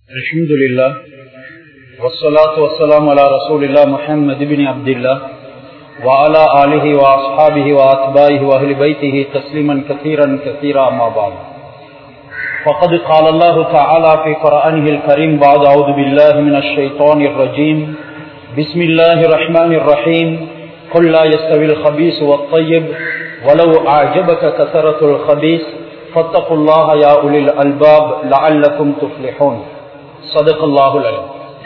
الحمد لله والصلاة والسلام على رسول الله محمد بن عبد الله وعلى آله وأصحابه وأتباعه وأهل بيته تسليما كثيرا كثيرا أما بعد فقد قال الله تعالى في قرآنه الكريم بعد أعوذ بالله من الشيطان الرجيم بسم الله الرحمن الرحيم قل لا يستوي الخبيث والطيب ولو أعجبك كثرة الخبيث فاتقوا الله يا أولي الألباب لعلكم تفلحون صدق الله العليم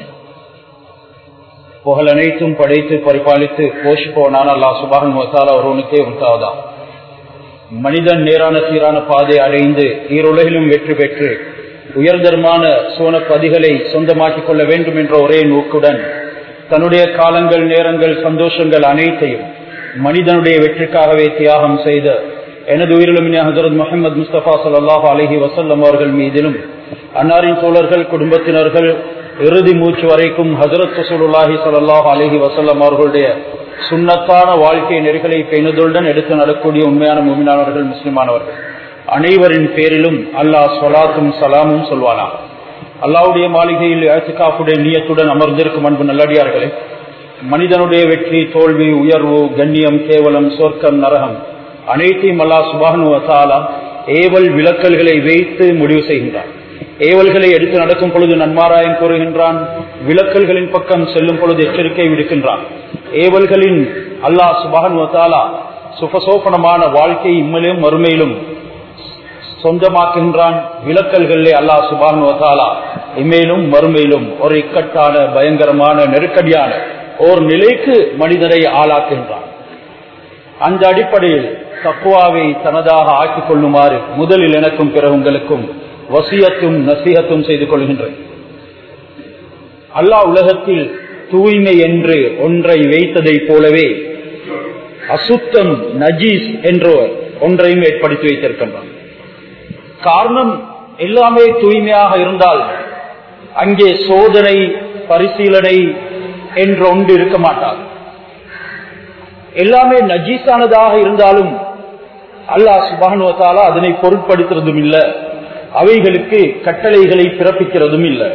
புகழ் அனைத்தும் படைத்து பரிபாலித்து போஷிப்போனான அல்லா சுபாகன் வசாலா ஒருவனுக்கே உண்டாவதா மனிதன் நேரான சீரான பாதை அடைந்து ஈருலகிலும் வெற்றி பெற்று உயர்தரமான சோன பதிகளை சொந்தமாக்கிக் கொள்ள வேண்டும் என்ற ஒரே நோக்குடன் தன்னுடைய காலங்கள் நேரங்கள் சந்தோஷங்கள் அனைத்தையும் மனிதனுடைய வெற்றிக்காகவே தியாகம் செய்த எனது உயிரிழமின ஹசரத் முகமது முஸ்தபா சல்லாஹ் அலஹி வசல்லம் அவர்கள் மீதிலும் அன்னாரின் தோழர்கள் குடும்பத்தினர்கள் இறுதி மூச்சு வரைக்கும் ஹசரத் ரசூலுல்லாஹி சல்லாஹ் அலஹி வசல்லம் அவர்களுடைய சுண்ணத்தான வாழ்க்கை நெறிகளை பேணுதலுடன் எடுத்து நடக்கூடிய உண்மையான முமினானவர்கள் முஸ்லிமானவர்கள் அனைவரின் பேரிலும் அல்லாஹ் சொலாத்தும் சலாமும் சொல்வானா அல்லாவுடைய மாளிகையில் ஏத்துக்காப்புடைய நீயத்துடன் அமர்ந்திருக்கும் அன்பு நல்லடியார்களே மனிதனுடைய வெற்றி தோல்வி உயர்வு கண்ணியம் கேவலம் சொர்க்கம் நரகம் அனைத்தையும் அல்லா சுபானு வசாலா ஏவல் விளக்கல்களை வைத்து முடிவு செய்கின்றான் ஏவல்களை எடுத்து நடக்கும் பொழுது நன்மாராயம் கூறுகின்றான் விளக்கல்களின் பக்கம் செல்லும் பொழுது எச்சரிக்கை விடுக்கின்றான் ஏவல்களின் அல்லாஹ் சுபான் வசாலா சுபசோபனமான வாழ்க்கை இம்மையிலும் மறுமையிலும் சொந்தமாக்குகின்றான் விளக்கல்களே அல்லாஹ் சுபான் வசாலா இம்மையிலும் மறுமையிலும் ஒரு இக்கட்டான பயங்கரமான நெருக்கடியான ஓர் நிலைக்கு மனிதரை ஆளாக்குகின்றான் அந்த அடிப்படையில் தக்குவாவை தனதாக ஆக்கிக் கொள்ளுமாறு முதலில் எனக்கும் பிறகு உங்களுக்கும் வசியத்தும் நசீகத்தும் செய்து கொள்கின்றேன் அல்லாஹ் உலகத்தில் தூய்மை என்று ஒன்றை வைத்ததை போலவே அசுத்தம் நஜீஸ் என்ற ஒன்றையும் ஏற்படுத்தி வைத்திருக்கின்றான் காரணம் எல்லாமே தூய்மையாக இருந்தால் அங்கே சோதனை பரிசீலனை என்ற ஒன்று இருக்க மாட்டார் எல்லாமே நஜீஸானதாக இருந்தாலும் அல்லாஹ் சுபானுவத்தாலா அதனை பொருட்படுத்துறதும் இல்லை அவைகளுக்கு கட்டளைகளை பிறப்பிக்கிறதும் இல்லை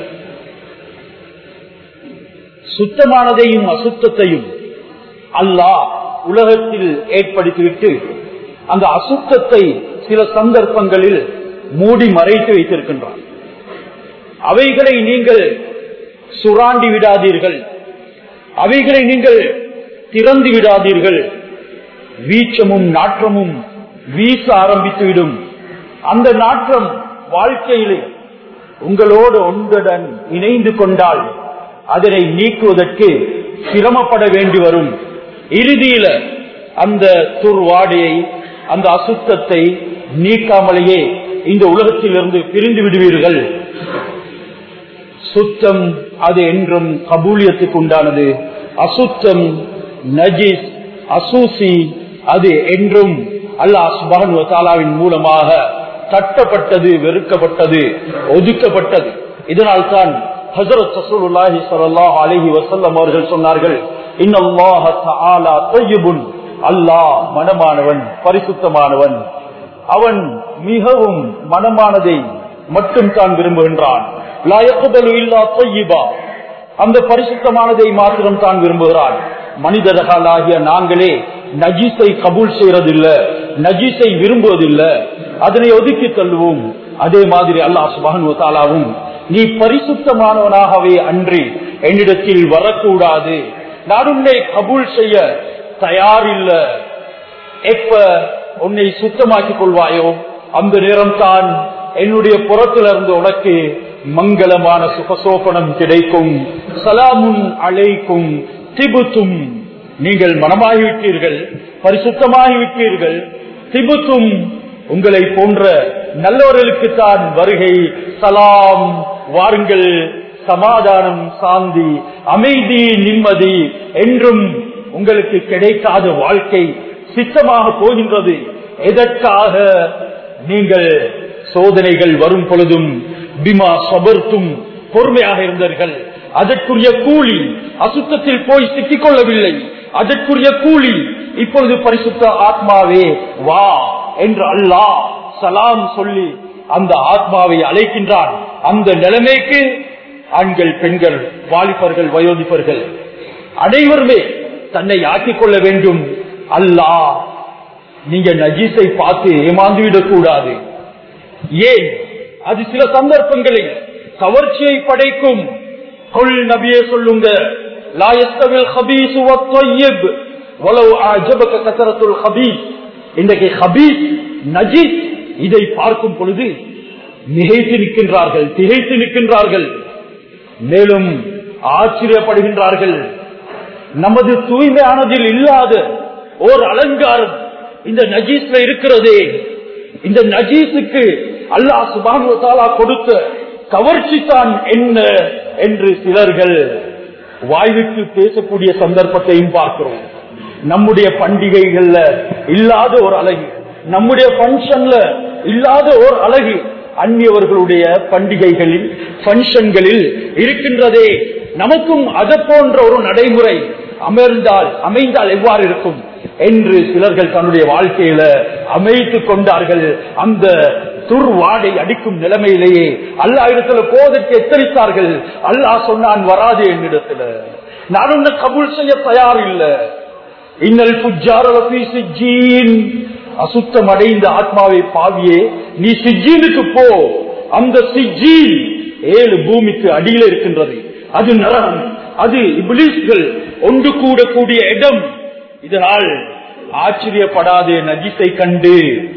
சுத்தமானதையும் அசுத்தத்தையும் அல்லாஹ் உலகத்தில் ஏற்படுத்திவிட்டு அந்த அசுத்தத்தை சில சந்தர்ப்பங்களில் மூடி மறைத்து வைத்திருக்கின்றான் அவைகளை நீங்கள் சுராண்டி விடாதீர்கள் அவைகளை நீங்கள் திறந்து விடாதீர்கள் வீச்சமும் நாற்றமும் வீச ஆரம்பித்துவிடும் அந்த நாற்றம் வாழ்க்கையிலே உங்களோடு ஒன்றுடன் இணைந்து கொண்டால் அதனை நீக்குவதற்கு சிரமப்பட வேண்டி வரும் இறுதியில அந்த துர்வாடையை அந்த அசுத்தத்தை நீக்காமலேயே இந்த உலகத்திலிருந்து பிரிந்து விடுவீர்கள் சுத்தம் அது என்றும் கபூலியத்துக்கு உண்டானது அசுத்தம் நஜிஸ் அசூசி அது என்றும் அல்லாஹ் சுபானுவத்தாலாவின் மூலமாக தட்டப்பட்டது வெறுக்கப்பட்டது ஒதுக்கப்பட்டது இதனால் தான் ஹசரத் சசூலுல்லாஹி ஸல்லல்லாஹு அலைஹி வஸல்லம் அவர்கள் சொன்னார்கள் இன்னல்லாஹ தஆலா தய்யிபுன் அல்லாஹ் மனமானவன் பரிசுத்தமானவன் அவன் மிகவும் மனமானதை மட்டும் தான் விரும்புகின்றான் லா யக்பலு இல்லா தய்யிபா அந்த பரிசுத்தமானதை மாத்திரம் தான் விரும்புகிறான் மனிதர்களாகிய நாங்களே நஜீஸை கபூல் செய்யறதில்லை நஜீஸை விரும்புவதில்லை அதனை ஒதுக்கி தள்ளுவோம் அதே மாதிரி அல்லாஹ் சுபானுவத்தாலாவும் நீ பரிசுத்தமானவனாகவே அன்றி என்னிடத்தில் வரக்கூடாது நான் உன்னை கபூல் செய்ய தயாரில்ல எப்ப உன்னை சுத்தமாக்கிக் கொள்வாயோ அந்த நேரம் தான் என்னுடைய புறத்திலிருந்து உனக்கு மங்களமான சுகசோபனம் கிடைக்கும் சலாமுன் அழைக்கும் திபுத்தும் நீங்கள் மனமாகிவிட்டீர்கள் பரிசுத்தமாகிவிட்டீர்கள் திபுத்தும் உங்களை போன்ற நல்லவர்களுக்கு தான் வருகை சலாம் வாருங்கள் சமாதானம் சாந்தி அமைதி நிம்மதி என்றும் உங்களுக்கு கிடைக்காத வாழ்க்கை சித்தமாக போகின்றது எதற்காக நீங்கள் சோதனைகள் வரும் பொழுதும் பிமா சபர்த்தும் பொறுமையாக இருந்தீர்கள் அதற்குரிய கூலி அசுத்தத்தில் போய் சிக்கிக் கொள்ளவில்லை அதற்குரிய கூலி இப்பொழுது பரிசுத்த ஆத்மாவே வா என்று அல்லாஹ் சலாம் சொல்லி அந்த ஆத்மாவை அழைக்கின்றான் அந்த நிலைமைக்கு ஆண்கள் பெண்கள் வாலிபர்கள் வயோதிபர்கள் அனைவருமே தன்னை ஆக்கிக் கொள்ள வேண்டும் அல்லாஹ் நீங்க நஜீஸை பார்த்து ஏமாந்து விடக்கூடாது ஏன் அது சில சந்தர்ப்பங்களில் கவர்ச்சியை படைக்கும் கொள் நபியே சொல்லுங்க லா யஸ்தவில் ஹபீஸ் வத்தய்யிப் வலவ் அஜபக கசரத்துல் ஹபீஸ் இன்றைக்கு ஹபீஸ் நஜீஸ் இதை பார்க்கும் பொழுது மிகைத்து நிற்கின்றார்கள் திகைத்து நிற்கின்றார்கள் மேலும் ஆச்சரியப்படுகின்றார்கள் நமது தூய்மையானதில் இல்லாத ஓர் அலங்காரம் இந்த நஜீஸ்ல இருக்கிறதே இந்த நஜீஸுக்கு அல்லாஹ் சுபானு தாலா கொடுத்த கவர்ச்சி தான் என்ன என்று சிலர்கள் வாய்விட்டு பேசக்கூடிய சந்தர்ப்பத்தையும் பார்க்கிறோம் நம்முடைய பண்டிகைகள்ல இல்லாத ஒரு அழகு நம்முடைய பங்கன்ல இல்லாத ஒரு அழகு அந்நியவர்களுடைய பண்டிகைகளில் பங்கன்களில் இருக்கின்றதே நமக்கும் அது போன்ற ஒரு நடைமுறை அமர்ந்தால் அமைந்தால் எவ்வாறு இருக்கும் என்று சிலர்கள் தன்னுடைய வாழ்க்கையில அமைத்துக் கொண்டார்கள் அந்த துர்வாடை அடிக்கும் நிலைமையிலேயே அல்லா இடத்துல போவதற்கு எச்சரித்தார்கள் அல்லாஹ் சொன்னான் வராது என்னிடத்துல நான் உன்னை கபூல் செய்ய தயார் இல்லை இன்னல் புஜாரீன் அசுத்தம் அடைந்த ஆத்மாவை பாவியே நீ சிஜீனுக்கு போ அந்த சிஜீன் ஏழு பூமிக்கு அடியில் இருக்கின்றது அது நரகம் அது இபிலிஸ்கள் ஒன்று கூடக்கூடிய இடம் இதனால் ஆச்சரியப்படாதே நஜிஸை கண்டு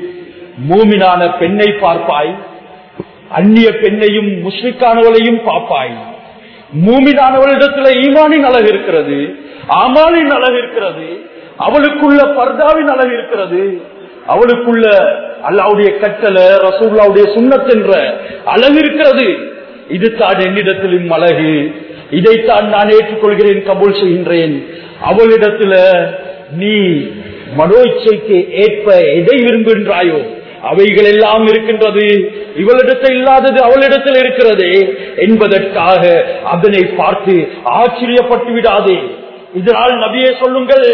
மூமினான பெண்ணை பார்ப்பாய் அந்நிய பெண்ணையும் முஸ்லிக்கானவளையும் பார்ப்பாய் மூமினானவளிடத்துல ஈமானின் அழகு இருக்கிறது ஆமானின் அழகு இருக்கிறது அவளுக்குள்ள பர்தாவின் அழகு இருக்கிறது அவளுக்குள்ள அல்லாவுடைய கட்டளை ரசூல்லாவுடைய சுண்ணத்தென்ற அழகு இருக்கிறது இது தான் என்னிடத்திலும் அழகு இதைத்தான் நான் ஏற்றுக்கொள்கிறேன் கபூல் செய்கின்றேன் அவளிடத்துல நீ மனோ இச்சைக்கு ஏற்ப எதை விரும்புகின்றாயோ அவைகள் எல்லாம் இருக்கின்றது இவளிடத்தில் இல்லாதது அவளிடத்தில் இருக்கிறது என்பதற்காக அதனை பார்த்து ஆச்சரியப்பட்டு விடாதே இதனால் நபியே சொல்லுங்கள்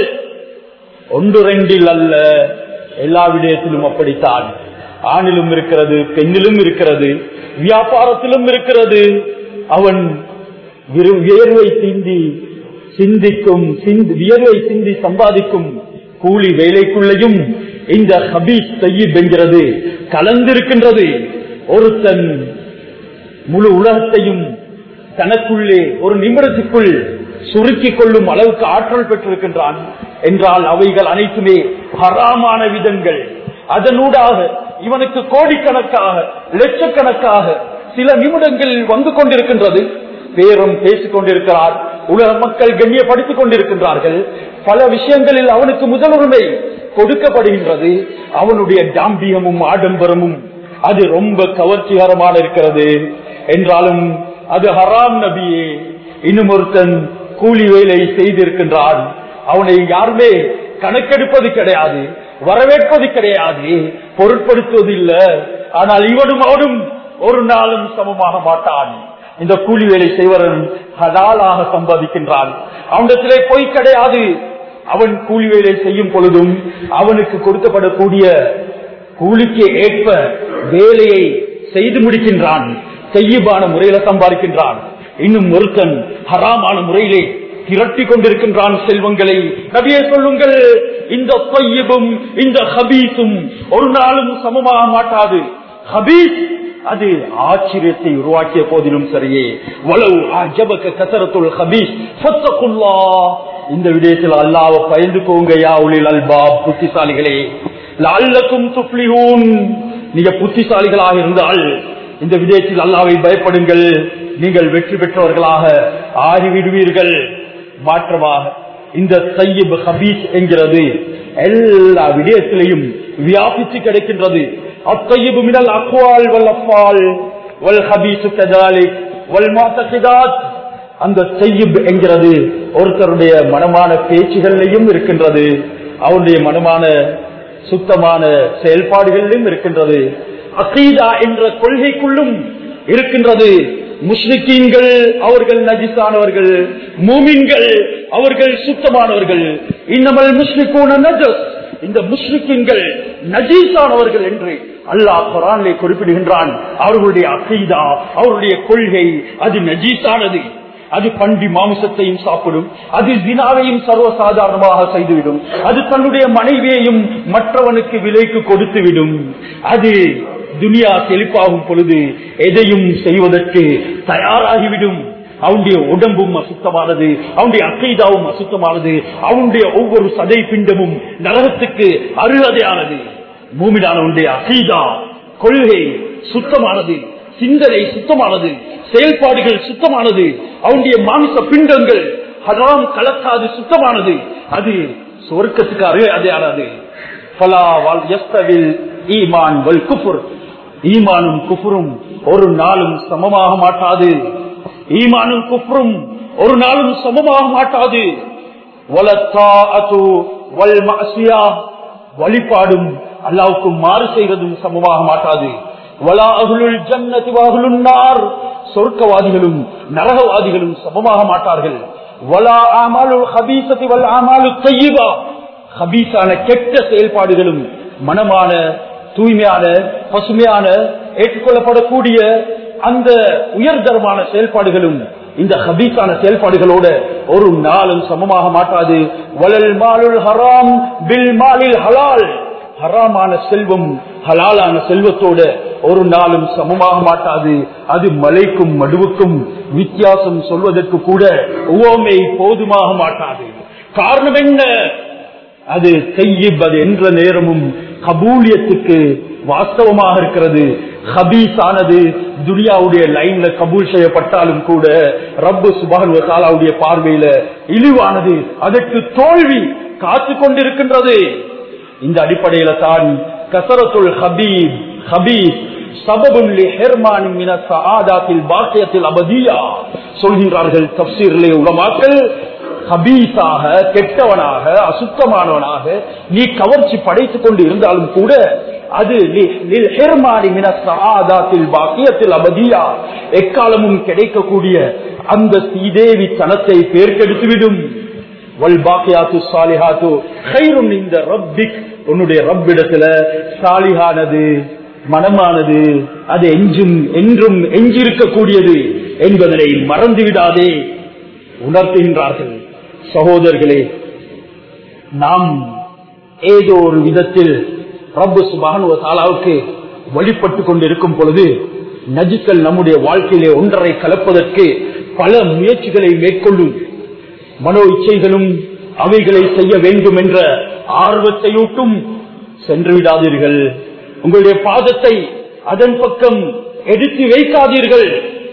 ஒன்று ரெண்டில் அல்ல எல்லா விடயத்திலும் அப்படித்தான் ஆணிலும் இருக்கிறது பெண்ணிலும் இருக்கிறது வியாபாரத்திலும் இருக்கிறது அவன் வியர்வை சிந்தி சிந்திக்கும் வியர்வை சிந்தி சம்பாதிக்கும் கூலி வேலைக்குள்ளேயும் இந்த ஹபீஸ் செய்யப் என்கிறது கலந்திருக்கின்றது ஒருத்தன் முழு உலகத்தையும் தனக்குள்ளே ஒரு நிமிடத்துக்குள் சுருக்கிக் கொள்ளும் அளவுக்கு ஆற்றல் பெற்றிருக்கின்றான் என்றால் அவைகள் அனைத்துமே ஹராமான விதங்கள் அதனூடாக இவனுக்கு கோடிக்கணக்காக லட்சக்கணக்காக சில நிமிடங்களில் வந்து கொண்டிருக்கின்றது பேரும் பேசிக் கொண்டிருக்கிறார் உலக மக்கள் கண்ணியப்படுத்திக் கொண்டிருக்கின்றார்கள் பல விஷயங்களில் அவனுக்கு முதலுரிமை கொடுக்கப்படுகின்றது அவனுடைய டாம்பியமும் ஆடம்பரமும் அது ரொம்ப கவர்ச்சிகரமான இருக்கிறது என்றாலும் அது ஹராம் நபியே இன்னும் ஒருத்தன் கூலி வேலை செய்திருக்கின்றான் அவனை யாருமே கணக்கெடுப்பது கிடையாது வரவேற்பது கிடையாது பொருட்படுத்துவது இல்ல ஆனால் இவனும் அவனும் ஒரு நாளும் சமமாக மாட்டான் இந்த கூலி வேலை செய்வரன் ஹலாலாக சம்பாதிக்கின்றான் அவனிடத்திலே பொய் கிடையாது அவன் கூலி வேலை செய்யும் பொழுதும் அவனுக்கு கொடுக்கப்படக்கூடிய கூலிக்கு ஏற்ப வேலையை செய்து முடிக்கின்றான் செய்யபான முறையில சம்பாதிக்கின்றான் இன்னும் ஒருத்தன் ஹராமான முறையிலே திரட்டி கொண்டிருக்கின்றான் செல்வங்களை நபியே சொல்லுங்கள் இந்த பையபும் இந்த ஹபீஸும் ஒரு நாளும் சமமாக மாட்டாது ஹபீஸ் அது ஆச்சரியத்தை உருவாக்கிய போதிலும் சரியே வளவு அஜபக கசரத்துல் ஹபீஸ் ஃபத்தகுல்லா இந்த விடயத்தில் அல்லாஹ்வை பயந்து போங்க யா உலில் அல்பாப் புத்திசாலிகளே லஅல்லக்கும் துஃப்லிஹூன் நீங்க புத்திசாலிகளாக இருந்தால் இந்த விடயத்தில் அல்லாவை பயப்படுங்கள் நீங்கள் வெற்றி பெற்றவர்களாக ஆகிவிடுவீர்கள் மாற்றமாக இந்த சையப் ஹபீஸ் என்கிறது எல்லா விடயத்திலையும் வியாபித்து கிடைக்கின்றது அத்தையபு மினல் அக்வால் வல் அஃபால் வல் ஹபீசு கதாலிக் வல் மாத்தகிதாத் அந்த செய்யுப் என்கிறது ஒருத்தருடைய மனமான பேச்சுகளிலையும் இருக்கின்றது அவருடைய மனமான சுத்தமான செயல்பாடுகளிலும் இருக்கின்றது அகீதா என்ற கொள்கைக்குள்ளும் இருக்கின்றது முஸ்லிக்கீன்கள் அவர்கள் நஜிஸானவர்கள் மூமின்கள் அவர்கள் சுத்தமானவர்கள் இன்னமல் முஸ்லிக்கூன நஜஸ் இந்த முஸ்லிம்கள் நஜீசானவர்கள் என்று அல்லாஹ் குரானிலே குறிப்பிடுகின்றான் அவர்களுடைய அசைதா அவருடைய கொள்கை அது நஜீசானது அது பண்டி மாமிசத்தையும் சாப்பிடும் அது தினாவையும் சர்வசாதாரணமாக செய்துவிடும் அது தன்னுடைய மனைவியையும் மற்றவனுக்கு விலைக்கு கொடுத்துவிடும் அது துனியா செழிப்பாகும் பொழுது எதையும் செய்வதற்கு தயாராகிவிடும் அவனுடைய உடம்பும் அசுத்தமானது அவனுடைய அக்கைதாவும் அசுத்தமானது அவனுடைய ஒவ்வொரு சதை பிண்டமும் நரகத்துக்கு அருகதையானது மூமிடானவனுடைய அகைதா கொள்கை சுத்தமானது சிந்தனை சுத்தமானது செயல்பாடுகள் சுத்தமானது அவனுடைய மாமிச பிண்டங்கள் ஹராம் கலக்காது சுத்தமானது அது சொர்க்கத்துக்கு அருகதையானது ஈமான் வல் குஃபுர் ஈமானும் குஃபுரும் ஒரு நாளும் சமமாக மாட்டாது ஈமானும் குஃப்ரும் ஒரு நாளும் சமமாக மாட்டாது வழிபாடும் அல்லாவுக்கு மாறு செய்வதும் சமமாக மாட்டாது சொர்க்கவாதிகளும் நரகவாதிகளும் சமமாக மாட்டார்கள் கெட்ட செயல்பாடுகளும் மனமான தூய்மையான பசுமையான ஏற்றுக்கொள்ளப்படக்கூடிய அந்த உயர்தரமான செயல்பாடுகளும் இந்த ஹபீஸான செயல்பாடுகளோட ஒரு நாளும் சமமாக மாட்டாது வளல் மாலுல் ஹராம் பில் மாலில் ஹலால் ஹராமான செல்வம் ஹலாலான செல்வத்தோட ஒரு நாளும் சமமாக மாட்டாது அது மலைக்கும் மடுவுக்கும் வித்தியாசம் சொல்வதற்கு கூட உவமை போதுமாக மாட்டாது காரணம் என்ன அது கையிப் அது என்ற நேரமும் கபூலியத்துக்கு வாஸ்தவமாக இருக்கிறது ஹபீஸ் ஆனது துனியாவுடைய லைன்ல கபூல் செய்யப்பட்டாலும் கூட ரப்பு சுபான் வசாலாவுடைய பார்வையில இழிவானது அதற்கு தோல்வி காத்து கொண்டிருக்கின்றது இந்த அடிப்படையில தான் கசரத்துல் ஹபீப் ஹபீப் சொல்கின்றார்கள் தப்சீரிலே உலமாக்கள் ஹபீஸாக கெட்டவனாக அசுத்தமானவனாக நீ கவர்ச்சி படைத்துக் கொண்டு இருந்தாலும் கூட அது அபதியா எக்காலமும் கிடைக்கக்கூடிய அந்த சீதேவி தனத்தை பேர்க்கெடுத்துவிடும் வல்பாக்கியாத்து சாலிஹாத்து கைரும் இந்த ரப்பிக் உன்னுடைய ரப்பிடத்துல சாலிஹானது மனமானது அது எஞ்சும் என்றும் எஞ்சிருக்கக்கூடியது என்பதனை மறந்துவிடாதே உணர்த்துகின்றார்கள் சகோதரர்களே நாம் ஏதோ ஒரு விதத்தில் ரப்பு சுபானுவ தாலாவுக்கு வழிபட்டு கொண்டிருக்கும் பொழுது நஜுக்கள் நம்முடைய வாழ்க்கையிலே ஒன்றரை கலப்பதற்கு பல முயற்சிகளை மேற்கொள்ளும் மனோ இச்சைகளும் அவைகளை செய்ய வேண்டும் என்ற ஆர்வத்தையூட்டும் சென்று விடாதீர்கள் உங்களுடைய பாதத்தை அதன் பக்கம் எடுத்து வைக்காதீர்கள்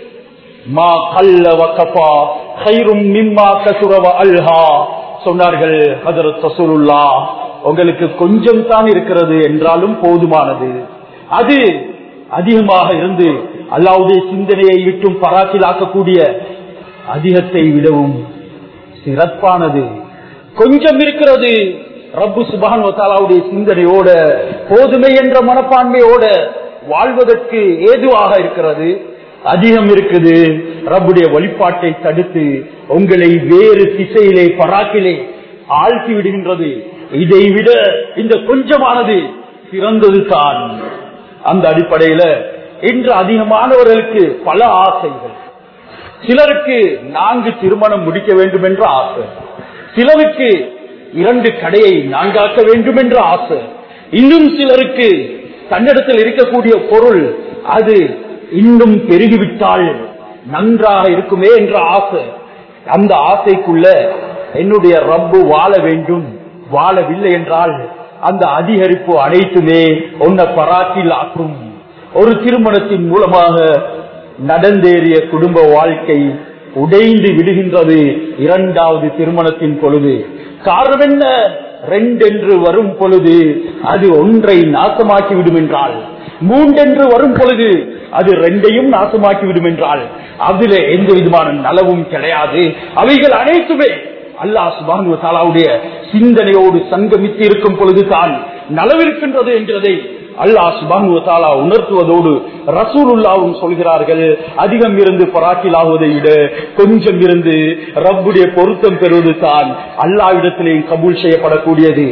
மா கல்ல வக்கபா கைரும் மிம்மா கசுரவ அல்ஹா சொன்னார்கள் ஹதரத் ரசூலுல்லா உங்களுக்கு கொஞ்சம் தான் இருக்கிறது என்றாலும் போதுமானது அது அதிகமாக இருந்து அல்லாவுடைய சிந்தனையை விட்டும் பராக்கிலாக்கக்கூடிய அதிகத்தை விடவும் சிறப்பானது கொஞ்சம் இருக்கிறது ரப்பு சுபான் வத்தாலாவுடைய சிந்தனையோட போதுமை என்ற மனப்பான்மையோட வாழ்வதற்கு ஏதுவாக இருக்கிறது அதிகம் இருக்குது ரப்புடைய வழிபாட்டை தடுத்து உங்களை வேறு திசையிலே பராக்கிலே ஆழ்த்தி விடுகின்றது இதை விட இந்த கொஞ்சமானது சிறந்தது தான் அந்த அடிப்படையில இன்று அதிகமானவர்களுக்கு பல ஆசைகள் சிலருக்கு நான்கு திருமணம் முடிக்க வேண்டும் என்ற ஆசை சிலருக்கு இரண்டு கடையை நான்காக்க வேண்டும் என்ற ஆசை இன்னும் சிலருக்கு தன்னிடத்தில் இருக்கக்கூடிய பொருள் அது இன்னும் பெருகிவிட்டால் நன்றாக இருக்குமே என்ற ஆசை அந்த ஆசைக்குள்ள என்னுடைய ரப்பு வாழ வேண்டும் வாழவில்லை என்றால் அந்த அதிகரிப்பு அனைத்துமே ஒன்ன பராக்கில் ஆக்கும் ஒரு திருமணத்தின் மூலமாக நடந்தேறிய குடும்ப வாழ்க்கை உடைந்து விடுகின்றது இரண்டாவது திருமணத்தின் பொழுது காரணம் என்ன ரெண்டென்று வரும் பொழுது அது ஒன்றை நாசமாக்கி விடும் என்றால் மூன்றென்று வரும் பொழுது அது ரெண்டையும் நாசமாக்கி விடும் என்றால் அதுல எந்த விதமான நலவும் கிடையாது அவைகள் அனைத்துமே அல்லாஹ் சுபானு தாலாவுடைய சிந்தனையோடு சங்கமித்து இருக்கும் பொழுதுதான் நலவிருக்கின்றது என்றதை அல்லாஹ் சுபானு தாலா உணர்த்துவதோடு ரசூலுல்லாவும் சொல்கிறார்கள் அதிகம் இருந்து பராக்கிலாவதை விட கொஞ்சம் இருந்து ரப்புடைய பொருத்தம் பெறுவது தான் அல்லாவிடத்திலே கபூல் செய்யப்படக்கூடியது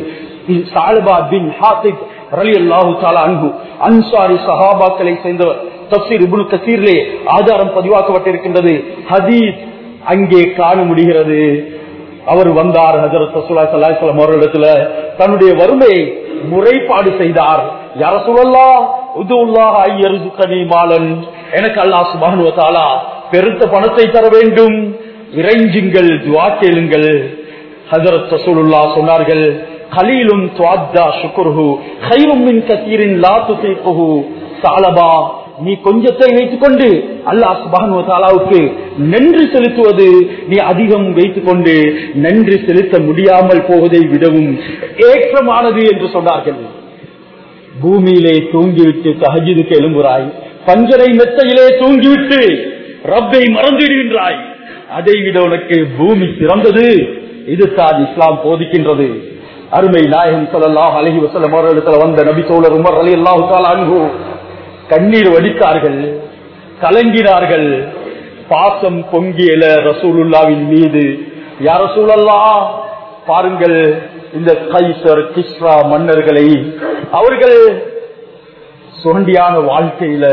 இது சாலபா பின் ஹாத்திப் ரலியல்லாஹு தஆலா அன்ஹு அன்சாரி சஹாபாக்களை சேர்ந்தவர் தப்சீர் இப்னு கசீரிலே ஆதாரம் பதிவாக்கப்பட்டிருக்கின்றது ஹதீஸ் அங்கே காண முடிகிறது அவர் வந்தார் ஹஜரத் ரசூலுல்லாஹி ஸல்லல்லாஹு அலைஹி வஸல்லம் அவர்களிடத்துல தன்னுடைய வறுமையை முறைப்பாடு செய்தார் யார சொல்லலாம் உதுல்லாஹ் ஐயர்சுகனி மாலன் எனக்கு அல்லாஹ் சுப்ஹானஹு வ தஆலா பெருத்த பணத்தை தர வேண்டும் இறைஞ்சுங்கள் துஆ கேளுங்கள் ஹஜரத் ரசூலுல்லாஹ் சொன்னார்கள் கலீலும் துவாத்தா சுக்ருஹு கைரும் மின் கசீரின் லா துசீக்குஹு சாலபா நீ கொஞ்சத்தை வைத்துக் கொண்டு அல்லாஹ் சுபானு தாலாவுக்கு நன்றி செலுத்துவது நீ அதிகம் வைத்துக் கொண்டு நன்றி செலுத்த முடியாமல் போவதை விடவும் ஏற்றமானது என்று சொன்னார்கள் பூமியிலே தூங்கிவிட்டு தஹஜுதுக்கு எழும்புறாய் பஞ்சரை மெத்தையிலே தூங்கிவிட்டு ரப்பை மறந்துவிடுகின்றாய் அதை விட உனக்கு பூமி சிறந்தது இதுதான் இஸ்லாம் போதிக்கின்றது அருமை நாயகம் சொல்லலாம் அழகி வசலம் அவர்களிடத்துல வந்த நபி தோழர் உமர் அலி அல்லாஹு அன்பு கண்ணீர் வடித்தார்கள் கலங்கினார்கள் பாசம் பொங்கியல ரசூலுல்லாவின் மீது யார் ரசூலல்லா பாருங்கள் இந்த கைசர் கிஸ்ரா மன்னர்களை அவர்கள் சுகண்டியான வாழ்க்கையில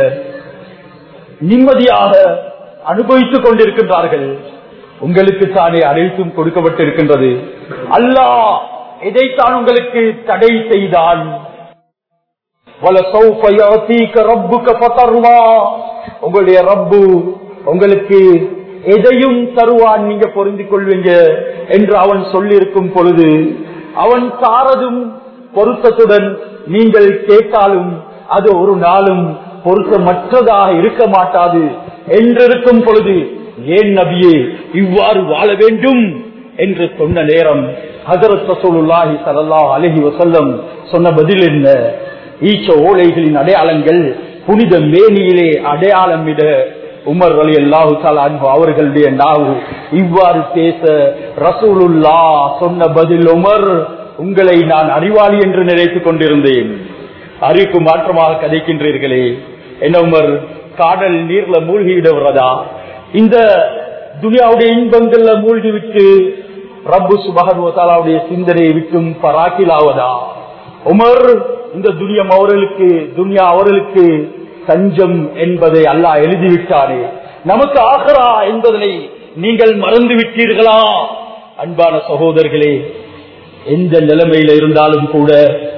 நிம்மதியாக அனுபவித்துக் கொண்டிருக்கின்றார்கள் உங்களுக்கு தானே அனைத்தும் கொடுக்கப்பட்டிருக்கின்றது அல்லாஹ் எதைத்தான் உங்களுக்கு தடை செய்தான் وَلَسَوْفَ يَعْطِيكَ رَبُّكَ فَتَرْضَى உங்களுடைய ரப்பு உங்களுக்கு எதையும் தருவான் நீங்க பொருந்திக் கொள்வீங்க என்று அவன் சொல்லியிருக்கும் பொழுது அவன் தாரதும் பொருத்தத்துடன் நீங்கள் கேட்டாலும் அது ஒரு நாளும் பொருத்தமற்றதாக இருக்க மாட்டாது என்றிருக்கும் பொழுது ஏன் நபியே இவ்வாறு வாழ வேண்டும் என்று சொன்ன நேரம் ஹசரத் ரசூலுல்லாஹி ஸல்லல்லாஹு அலைஹி வஸல்லம் சொன்ன பதில் என்ன ஈச்ச ஓலைகளின் அடையாளங்கள் புனித மேனியிலே அடையாளம் இட உமர் அலி அல்லாஹு அன்பு அவர்களுடைய நாவு இவ்வாறு பேச ரசூலுல்லா சொன்ன பதில் உமர் உங்களை நான் அறிவாளி என்று நினைத்துக் கொண்டிருந்தேன் அறிவுக்கு மாற்றமாக கதைக்கின்றீர்களே என்ன உமர் காடல் நீர்ல மூழ்கிவிடுவதா இந்த துனியாவுடைய இன்பங்கள்ல மூழ்கிவிட்டு ரப்பு சுபகனுடைய சிந்தனையை விட்டும் பராக்கிலாவதா உமர் இந்த துனியம் அவர்களுக்கு துனியா அவர்களுக்கு தஞ்சம் என்பதை அல்லாஹ் எழுதிவிட்டானே நமக்கு ஆகரா என்பதனை நீங்கள் மறந்து விட்டீர்களா அன்பான சகோதரர்களே எந்த நிலைமையில இருந்தாலும் கூட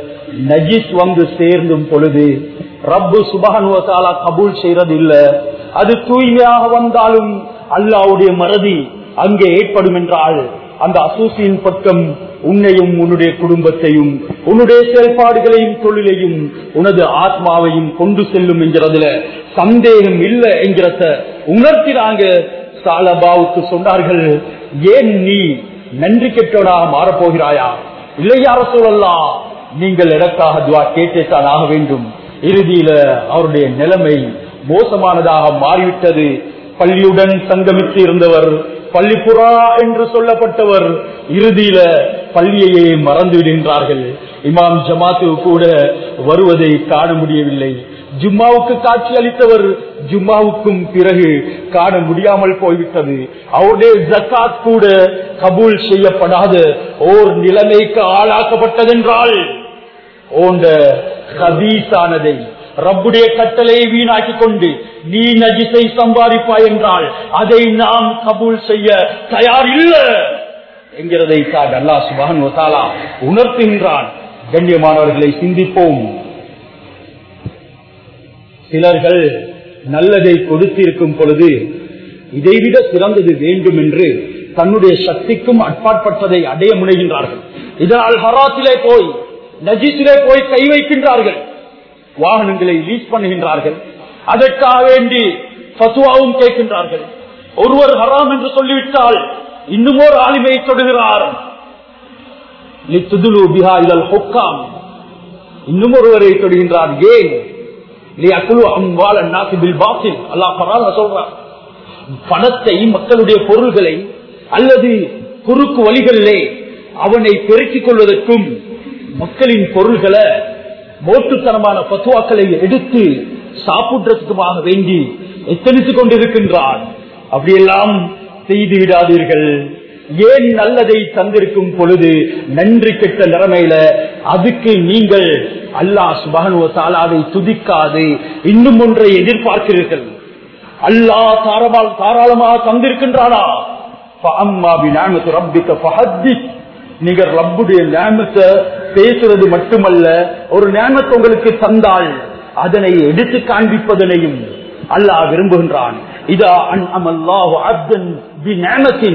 நஜிஸ் வந்து சேர்ந்தும் பொழுது ரப்பு சுபகனுவத்தாலா கபூல் செய்யறது இல்ல அது தூய்மையாக வந்தாலும் அல்லாவுடைய மறதி அங்கே ஏற்படும் என்றால் அந்த அசூசியின் பக்கம் உன்னையும் உன்னுடைய குடும்பத்தையும் உன்னுடைய செயல்பாடுகளையும் தொழிலையும் உனது ஆத்மாவையும் கொண்டு செல்லும் என்கிறதுல சந்தேகம் இல்லை என்கிறத உணர்த்தினாங்க சாலபாவுக்கு சொன்னார்கள் ஏன் நீ நன்றி கெட்டவனாக மாறப்போகிறாயா இல்லையார சூழல்லாம் நீங்கள் எனக்காக துவா கேட்டேத்தான் ஆக வேண்டும் இறுதியில அவருடைய நிலைமை மோசமானதாக மாறிவிட்டது பள்ளியுடன் சங்கமித்து இருந்தவர் பள்ளிப்புறா என்று சொல்லப்பட்டவர் இறுதியில பள்ளியையே மறந்து விடுகின்றார்கள் இமாம் ஜமாத்து கூட வருவதை காண முடியவில்லை ஜும்மாவுக்கு காட்சி அளித்தவர் ஜும்மாவுக்கும் பிறகு காண முடியாமல் போய்விட்டது அவருடைய ஜக்காத் கூட கபூல் செய்யப்படாத ஓர் நிலைமைக்கு ஆளாக்கப்பட்டதென்றால் ஓண்ட கபீசானதை ரப்புடைய கட்டளையை வீணாக்கி கொண்டு நீ நஜிசை சம்பாதிப்பாய் என்றால் அதை நாம் கபூல் செய்ய தயார் இல்ல என்கிறதை தான் அல்லா சுபான் வசாலா உணர்த்துகின்றான் கண்ணியமானவர்களை சிந்திப்போம் சிலர்கள் நல்லதை கொடுத்திருக்கும் பொழுது இதைவிட சிறந்தது வேண்டும் என்று தன்னுடைய சக்திக்கும் அட்பாட்பட்டதை அடைய முனைகின்றார்கள் இதனால் ஹராத்திலே போய் நஜிஸிலே போய் கை வைக்கின்றார்கள் வாகனங்களை லீஸ் பண்ணுகின்றார்கள் அதற்காக வேண்டி பசுவாவும் கேட்கின்றார்கள் ஒருவர் ஹராம் என்று சொல்லிவிட்டால் இன்னும் ஒரு ஆளுமையை தொடுகிறார் இன்னும் ஒருவரை தொடுகின்றார் ஏன் பணத்தை மக்களுடைய பொருள்களை அல்லது குறுக்கு வழிகளிலே அவனை பெருக்கிக் கொள்வதற்கும் மக்களின் பொருள்களை மோட்டுத்தனமான பத்துவாக்களை எடுத்து சாப்பிடுறதுக்குமாக வேண்டி எத்தனித்துக் கொண்டிருக்கின்றான் அப்படியெல்லாம் செய்து விடாதீர்கள் ஏன் நல்லதை தந்திருக்கும் பொழுது நன்றி கெட்ட நிலைமையில அதுக்கு நீங்கள் அல்லாஹ் சுபகனுவ தாலாவை துதிக்காது இன்னும் ஒன்றை எதிர்பார்க்கிறீர்கள் அல்லாஹ் தாரமால் தாராளமாக தந்திருக்கின்றானா فَأَمَّا بِنِعْمَةِ رَبِّكَ فَحَدِّثْ நீங்கள் ரப்புடைய ஞானத்தை பேசுறது மட்டுமல்ல ஒரு ஞானத்தை உங்களுக்கு தந்தால் அதனை எடுத்து காண்பிப்பதனையும் அல்லாஹ் விரும்புகின்றான் இதா அன் அமல்லாஹு அப்தன் பி ஞானத்தின்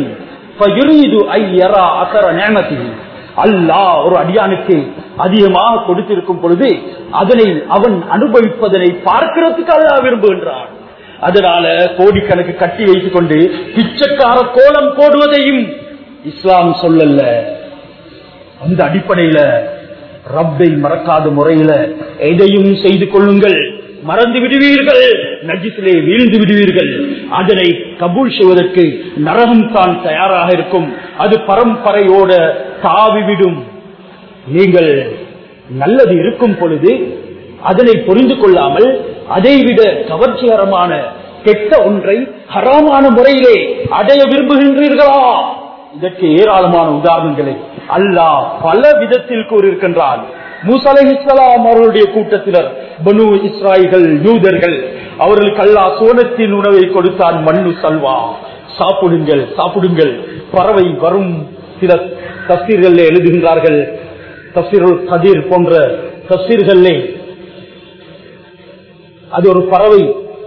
அல்லாஹ் ஒரு அடியானுக்கு அதிகமாக கொடுத்திருக்கும் பொழுது அதனை அவன் அனுபவிப்பதனை பார்க்கிறதுக்கு அல்லாஹ் விரும்புகின்றான் அதனால கோடிக்கணக்கு கட்டி வைத்துக் கொண்டு பிச்சைக்கார கோலம் போடுவதையும் இஸ்லாம் சொல்லல அந்த அடிப்படையில ரப்பை மறக்காத முறையில எதையும் செய்து கொள்ளுங்கள் மறந்து விடுவீர்கள் நஜிசிலே வீழ்ந்து விடுவீர்கள் அதனை கபூல் செய்வதற்கு நரகம் தான் தயாராக இருக்கும் அது பரம்பரையோட தாவிவிடும் நீங்கள் நல்லது இருக்கும் பொழுது அதனை புரிந்து கொள்ளாமல் அதைவிட கவர்ச்சிகரமான கெட்ட ஒன்றை ஹராமான முறையிலே அடைய விரும்புகின்றீர்களா இதற்கு ஏராளமான உதாரணங்களை அல்லாஹ் பல விதத்தில் கூறியிருக்கின்றான் மூசலை இஸ்லாம் அவர்களுடைய கூட்டத்தினர் பனு இஸ்ராய்கள் யூதர்கள் அவர்களுக்கு அல்லாஹ் சோனத்தின் உணவை கொடுத்தான் மண்ணு சல்வா சாப்பிடுங்கள் சாப்பிடுங்கள் பறவை வரும் சில தஸ்தீர்கள் எழுதுகின்றார்கள் தஸ்தீர்கள் கதிர் போன்ற தஸ்தீர்களே அது ஒரு பறவை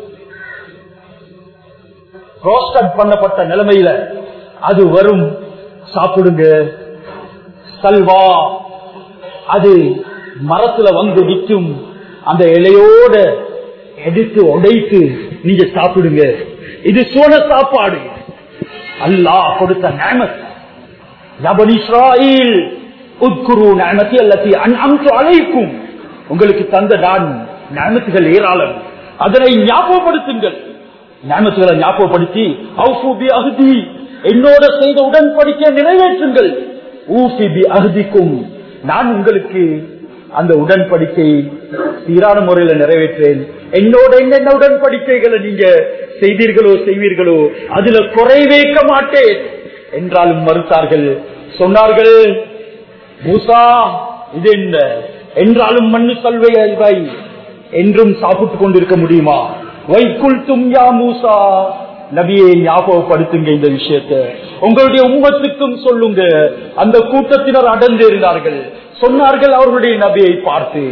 ரோஸ்டட் பண்ணப்பட்ட நிலைமையில அது வரும் சாப்பிடுங்க சல்வா அது மரத்துல வந்து நிற்கும் அந்த இலையோட எடுத்து உடைத்து நீங்க சாப்பிடுங்க இது சோழ சாப்பாடு அல்லாஹ் கொடுத்த நேமத் நபன் இஸ்ராயில் உட்குரு நேமத்தி அல்லத்தி அன்அம்து அழைக்கும் உங்களுக்கு தந்த நான் ஞானத்துகள் ஏராளம் அதனை ஞாபகப்படுத்துங்கள் ஞானத்துகளை ஞாபகப்படுத்தி அவுஃபுபி அகுதி என்னோட செய்த உடன்படிக்கை நிறைவேற்றுங்கள் ஊஃபிபி அகுதிக்கும் நான் உங்களுக்கு அந்த உடன்படிக்கை சீரான முறையில நிறைவேற்றேன் என்னோட என்னென்ன உடன்படிக்கைகளை நீங்க செய்தீர்களோ செய்வீர்களோ அதுல குறை வைக்க மாட்டேன் என்றாலும் மறுத்தார்கள் சொன்னார்கள் மூசா இது என்ன என்றாலும் மண்ணு சல்வை அல்வை என்றும் சாப்பிட்டுக் கொண்டிருக்க முடியுமா வைக்குள் தும்யா மூசா நபியை ஞாபகப்படுத்துங்க இந்த விஷயத்தை உங்களுடைய உம்மத்துக்கும் சொல்லுங்க அந்த கூட்டத்தினர் அடர்ந்து இருந்தார்கள் சொன்னார்கள் அவர்களுடைய நபியை பார்த்து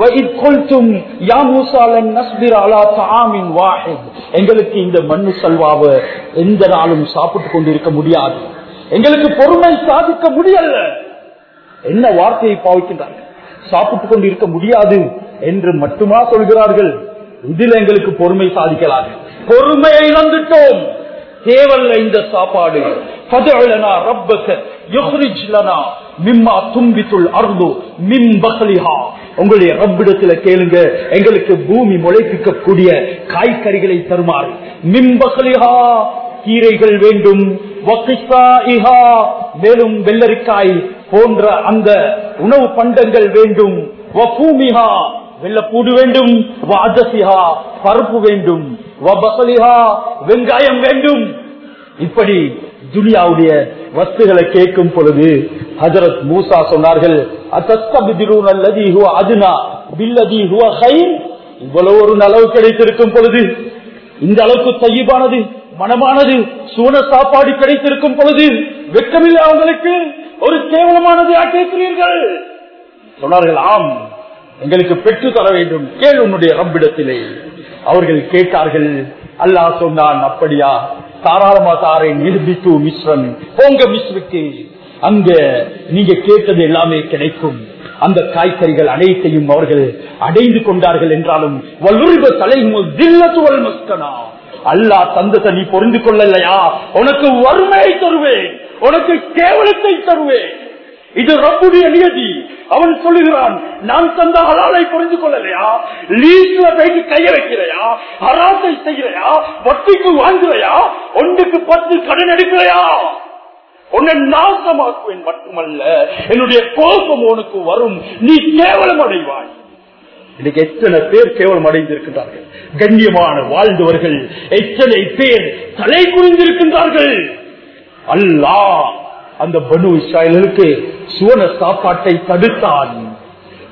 எங்களுக்கு இந்த மண்ணு சல்வாவை எந்த நாளும் சாப்பிட்டுக் கொண்டிருக்க முடியாது எங்களுக்கு பொறுமை சாதிக்க முடியல என்ன வார்த்தையை பாவிக்கின்றார்கள் சாப்பிட்டுக் கொண்டு இருக்க முடியாது என்று மட்டுமா சொல்கிறார்கள் இதில் எங்களுக்கு பொறுமை சாதிக்கலாம் பொறுமையை இழந்துட்டோம் தேவல்ல இந்த சாப்பாடு உங்களுடைய ரப்பிடத்துல கேளுங்க எங்களுக்கு பூமி முளைப்பிக்கக்கூடிய காய்கறிகளை தருமாறு மிம்பகலிஹா கீரைகள் வேண்டும் மேலும் வெள்ளரிக்காய் போன்ற அந்த உணவு பண்டங்கள் வேண்டும் வெள்ளப்பூடு வேண்டும் வாஜசிஹா பருப்பு வேண்டும் வெங்காயம் வேண்டும் இப்படி துனியாவுடைய வஸ்துகளை கேட்கும் பொழுது ஹஜரத் மூசா சொன்னார்கள் இவ்வளவு ஒரு நலவு கிடைத்திருக்கும் பொழுது இந்த அளவுக்கு தையபானது மனமானது சூன சாப்பாடு கிடைத்திருக்கும் பொழுது வெக்கமில்லை அவங்களுக்கு ஒரு கேவலமானது கேட்கிறீர்கள் சொன்னார்கள் ஆம் எங்களுக்கு பெற்று தர வேண்டும் கேள் உன்னுடைய ரப்பிடத்திலே அவர்கள் கேட்டார்கள் அல்லாஹ் சொன்னான் அப்படியா தாராளமா தாரை நிரூபித்து மிஸ்ரன் போங்க மிஸ்ருக்கு அங்க நீங்க கேட்டது எல்லாமே கிடைக்கும் அந்த காய்கறிகள் அனைத்தையும் அவர்கள் அடைந்து கொண்டார்கள் என்றாலும் வல்லுரிப தலைமுல் தில்லத்துவல் மஸ்கனா அல்லாஹ் தந்தத்தை நீ பொருந்து கொள்ளலையா உனக்கு வறுமையை தருவேன் உனக்கு கேவலத்தை தருவேன் இது ரப்புடைய நியதி அவன் சொல்லுகிறான் நான் தந்த ஹலாலை புரிந்து கொள்ளலையா லீஸ்ல போயிட்டு கைய வைக்கிறையா ஹராத்தை செய்யறையா வட்டிக்கு வாங்குறையா ஒன்றுக்கு பத்து கடன் எடுக்கிறையா உன்னை நாசமாக்குவேன் மட்டுமல்ல என்னுடைய கோபம் உனக்கு வரும் நீ கேவலம் அடைவாய் இன்னைக்கு எத்தனை பேர் கேவலம் அடைந்திருக்கின்றார்கள் கண்ணியமான வாழ்ந்தவர்கள் எத்தனை பேர் தலை குறிந்திருக்கின்றார்கள் அல்லாஹ் அந்த பனு இஸ்ராயலுக்கு சுவன சாப்பாட்டை தடுத்தான்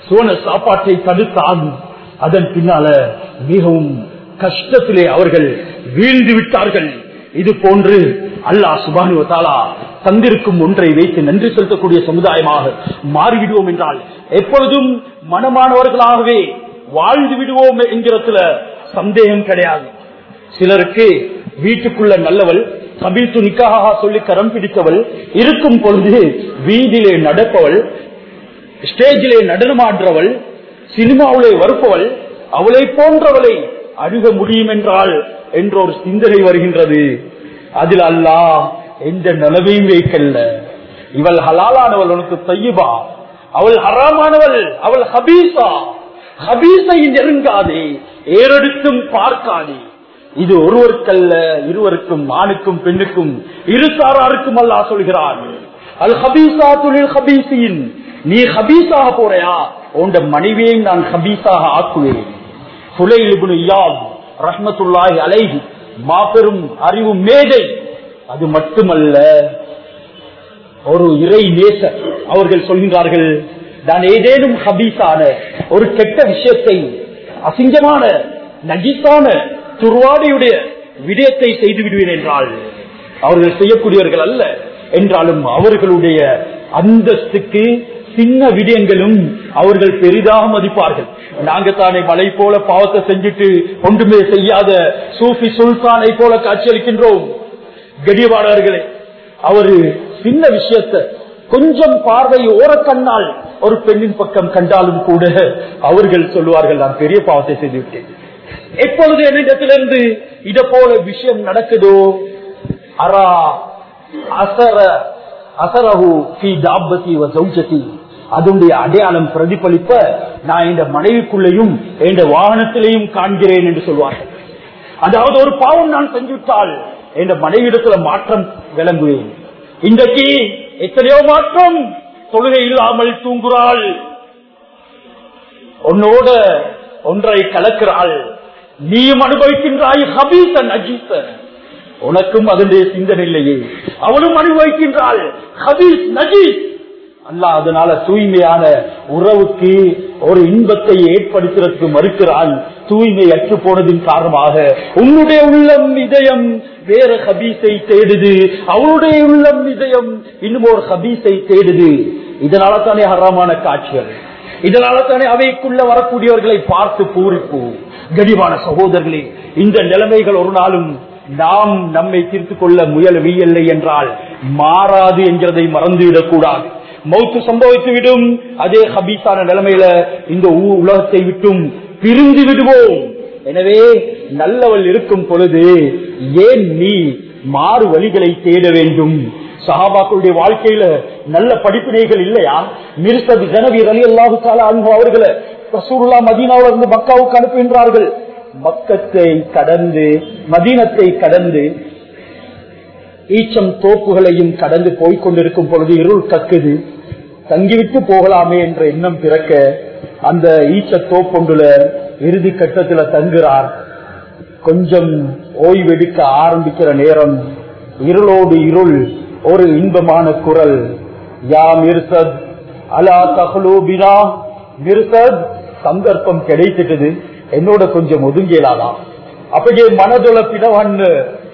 சோன சாப்பாட்டை தடுத்தான் அதன் பின்னால மிகவும் கஷ்டத்திலே அவர்கள் வீழ்ந்து விட்டார்கள் இது போன்று அல்லாஹ் சுபானு தாலா தந்திருக்கும் ஒன்றை வைத்து நன்றி செலுத்தக்கூடிய சமுதாயமாக மாறிவிடுவோம் என்றால் எப்பொழுதும் மனமானவர்களாகவே வாழ்ந்து விடுவோம் என்கிறதுல சந்தேகம் கிடையாது சிலருக்கு வீட்டுக்குள்ள நல்லவள் கபில்து நிக்காக சொல்லி கரம் பிடித்தவள் இருக்கும் பொழுது வீதியிலே நடப்பவள் ஸ்டேஜிலே நடனமாடுறவள் சினிமாவிலே வருப்பவள் அவளை போன்றவளை அணுக முடியும் என்றால் என்ற ஒரு சிந்தனை வருகின்றது அதில் அல்லாஹ் எந்த நிலவையும் வைக்கல்ல இவள் ஹலாலானவள் உனக்கு தையபா அவள் ஹராமானவள் அவள் ஹபீசா ஹபீசை நெருங்காதே ஏறெடுத்தும் பார்க்காதே இது ஒருவருக்கல்ல இருவருக்கும் ஆணுக்கும் பெண்ணுக்கும் இரு சாராருக்கும் அல்லாஹ் சொல்கிறான் அல் ஹபீசா துளில் ஹபீசின் நீ ஹபீஸாக போறையா உண்ட மனைவியை நான் ஹபீஸாக ஆக்குவேன் சுலைலிபுன் இயாப் ரஹ்மத்துல்லாஹி அலைஹி மாபெரும் அறிவு மேதை அது மட்டுமல்ல ஒரு இறை நேசர் அவர்கள் சொல்கின்றார்கள் நான் ஏதேனும் ஹபீஸான ஒரு கெட்ட விஷயத்தை அசிங்கமான நகிசான துர்வாடியுடைய விடயத்தை செய்து விடுவேன் என்றால் அவர்கள் செய்யக்கூடியவர்கள் அல்ல என்றாலும் அவர்களுடைய அந்தஸ்துக்கு சின்ன விடயங்களும் அவர்கள் பெரிதாக மதிப்பார்கள் நாங்க தானே மலை போல பாவத்தை செஞ்சுட்டு ஒன்றுமே செய்யாத சூஃபி சுல்தானை போல காட்சியளிக்கின்றோம் கடியவாளர்களே அவரு சின்ன விஷயத்தை கொஞ்சம் பார்வை ஓரக்கண்ணால் ஒரு பெண்ணின் பக்கம் கண்டாலும் கூட அவர்கள் சொல்லுவார்கள் நான் பெரிய பாவத்தை செய்து விட்டேன் எப்பொழுது என்னிடத்திலிருந்து இத போல விஷயம் நடக்குதோ அரா அசர அசரஹு ஃபி தாபதி வ ஜௌஜதி அதனுடைய அடையாளம் பிரதிபலிப்ப நான் இந்த மனைவிக்குள்ளேயும் இந்த வாகனத்திலையும் காண்கிறேன் என்று சொல்வார்கள் அதாவது ஒரு பாவம் நான் செஞ்சுவிட்டால் என்ற மனைவிடத்துல மாற்றம் விளங்குவேன் இன்றைக்கு எத்தனையோ மாற்றம் தொழுகை இல்லாமல் தூங்குறாள் உன்னோட ஒன்றை கலக்கிறாள் நீயும் அனுபவிக்கின்றாய் ஹபீச நஜீச உனக்கும் அதனுடைய சிந்தனை இல்லையே அவளும் அனுபவிக்கின்றாள் ஹபீஸ் நஜீஸ் அல்ல அதனால தூய்மையான உறவுக்கு ஒரு இன்பத்தை ஏற்படுத்துவதற்கு மறுக்கிறான் தூய்மை அற்று போனதின் காரணமாக உன்னுடைய உள்ளம் இதயம் வேற ஹபீஸை தேடுது அவளுடைய உள்ளம் இதயம் இன்னும் ஒரு ஹபீஸை தேடுது இதனால தானே ஹராமான காட்சிகள் இதனால தானே அவைக்குள்ள வரக்கூடியவர்களை பார்த்து பூரிப்பு கடிவான சகோதரர்களே இந்த நிலைமைகள் ஒரு நாளும் நாம் நம்மை தீர்த்து கொள்ள முயலவில்லை என்றால் மாறாது என்கிறதை மறந்துவிடக் கூடாது மௌத்து சம்பவித்து விடும் அதே ஹபீஸான நிலைமையில இந்த ஊ- உலகத்தை விட்டும் பிரிந்து விடுவோம் எனவே நல்லவள் இருக்கும் பொழுது ஏன் நீ மாறு வழிகளை தேட வேண்டும் சஹாபாக்களுடைய வாழ்க்கையில நல்ல படிப்பினைகள் இல்லையா மிர்சத் ஜனவீர் அலி அல்லாஹு தாலா அன்பு அவர்களை ரசூலுல்லா மதீனாவுல இருந்து மக்காவுக்கு அனுப்புகின்றார்கள் மக்கத்தை கடந்து மதீனத்தை கடந்து ஈச்சம் தோப்புகளையும் கடந்து போய்க் கொண்டிருக்கும் பொழுது இருள் கக்குது தங்கிவிட்டு போகலாமே என்ற எண்ணம் பிறக்க அந்த ஈச்ச தோப்பொண்டுல இறுதி கட்டத்துல தங்குறார் கொஞ்சம் ஓய்வெடுக்க ஆரம்பிக்கிற நேரம் இருளோடு இருள் ஒரு இன்பமான குரல் யா மிர்சத் அலா தஹ்லூபினா மிர்சத் சந்தர்ப்பம் கிடைச்சிட்டது என்னோட கொஞ்சம் ஒதுங்கியலாதான் அப்படியே மனதுல பிடவன்னு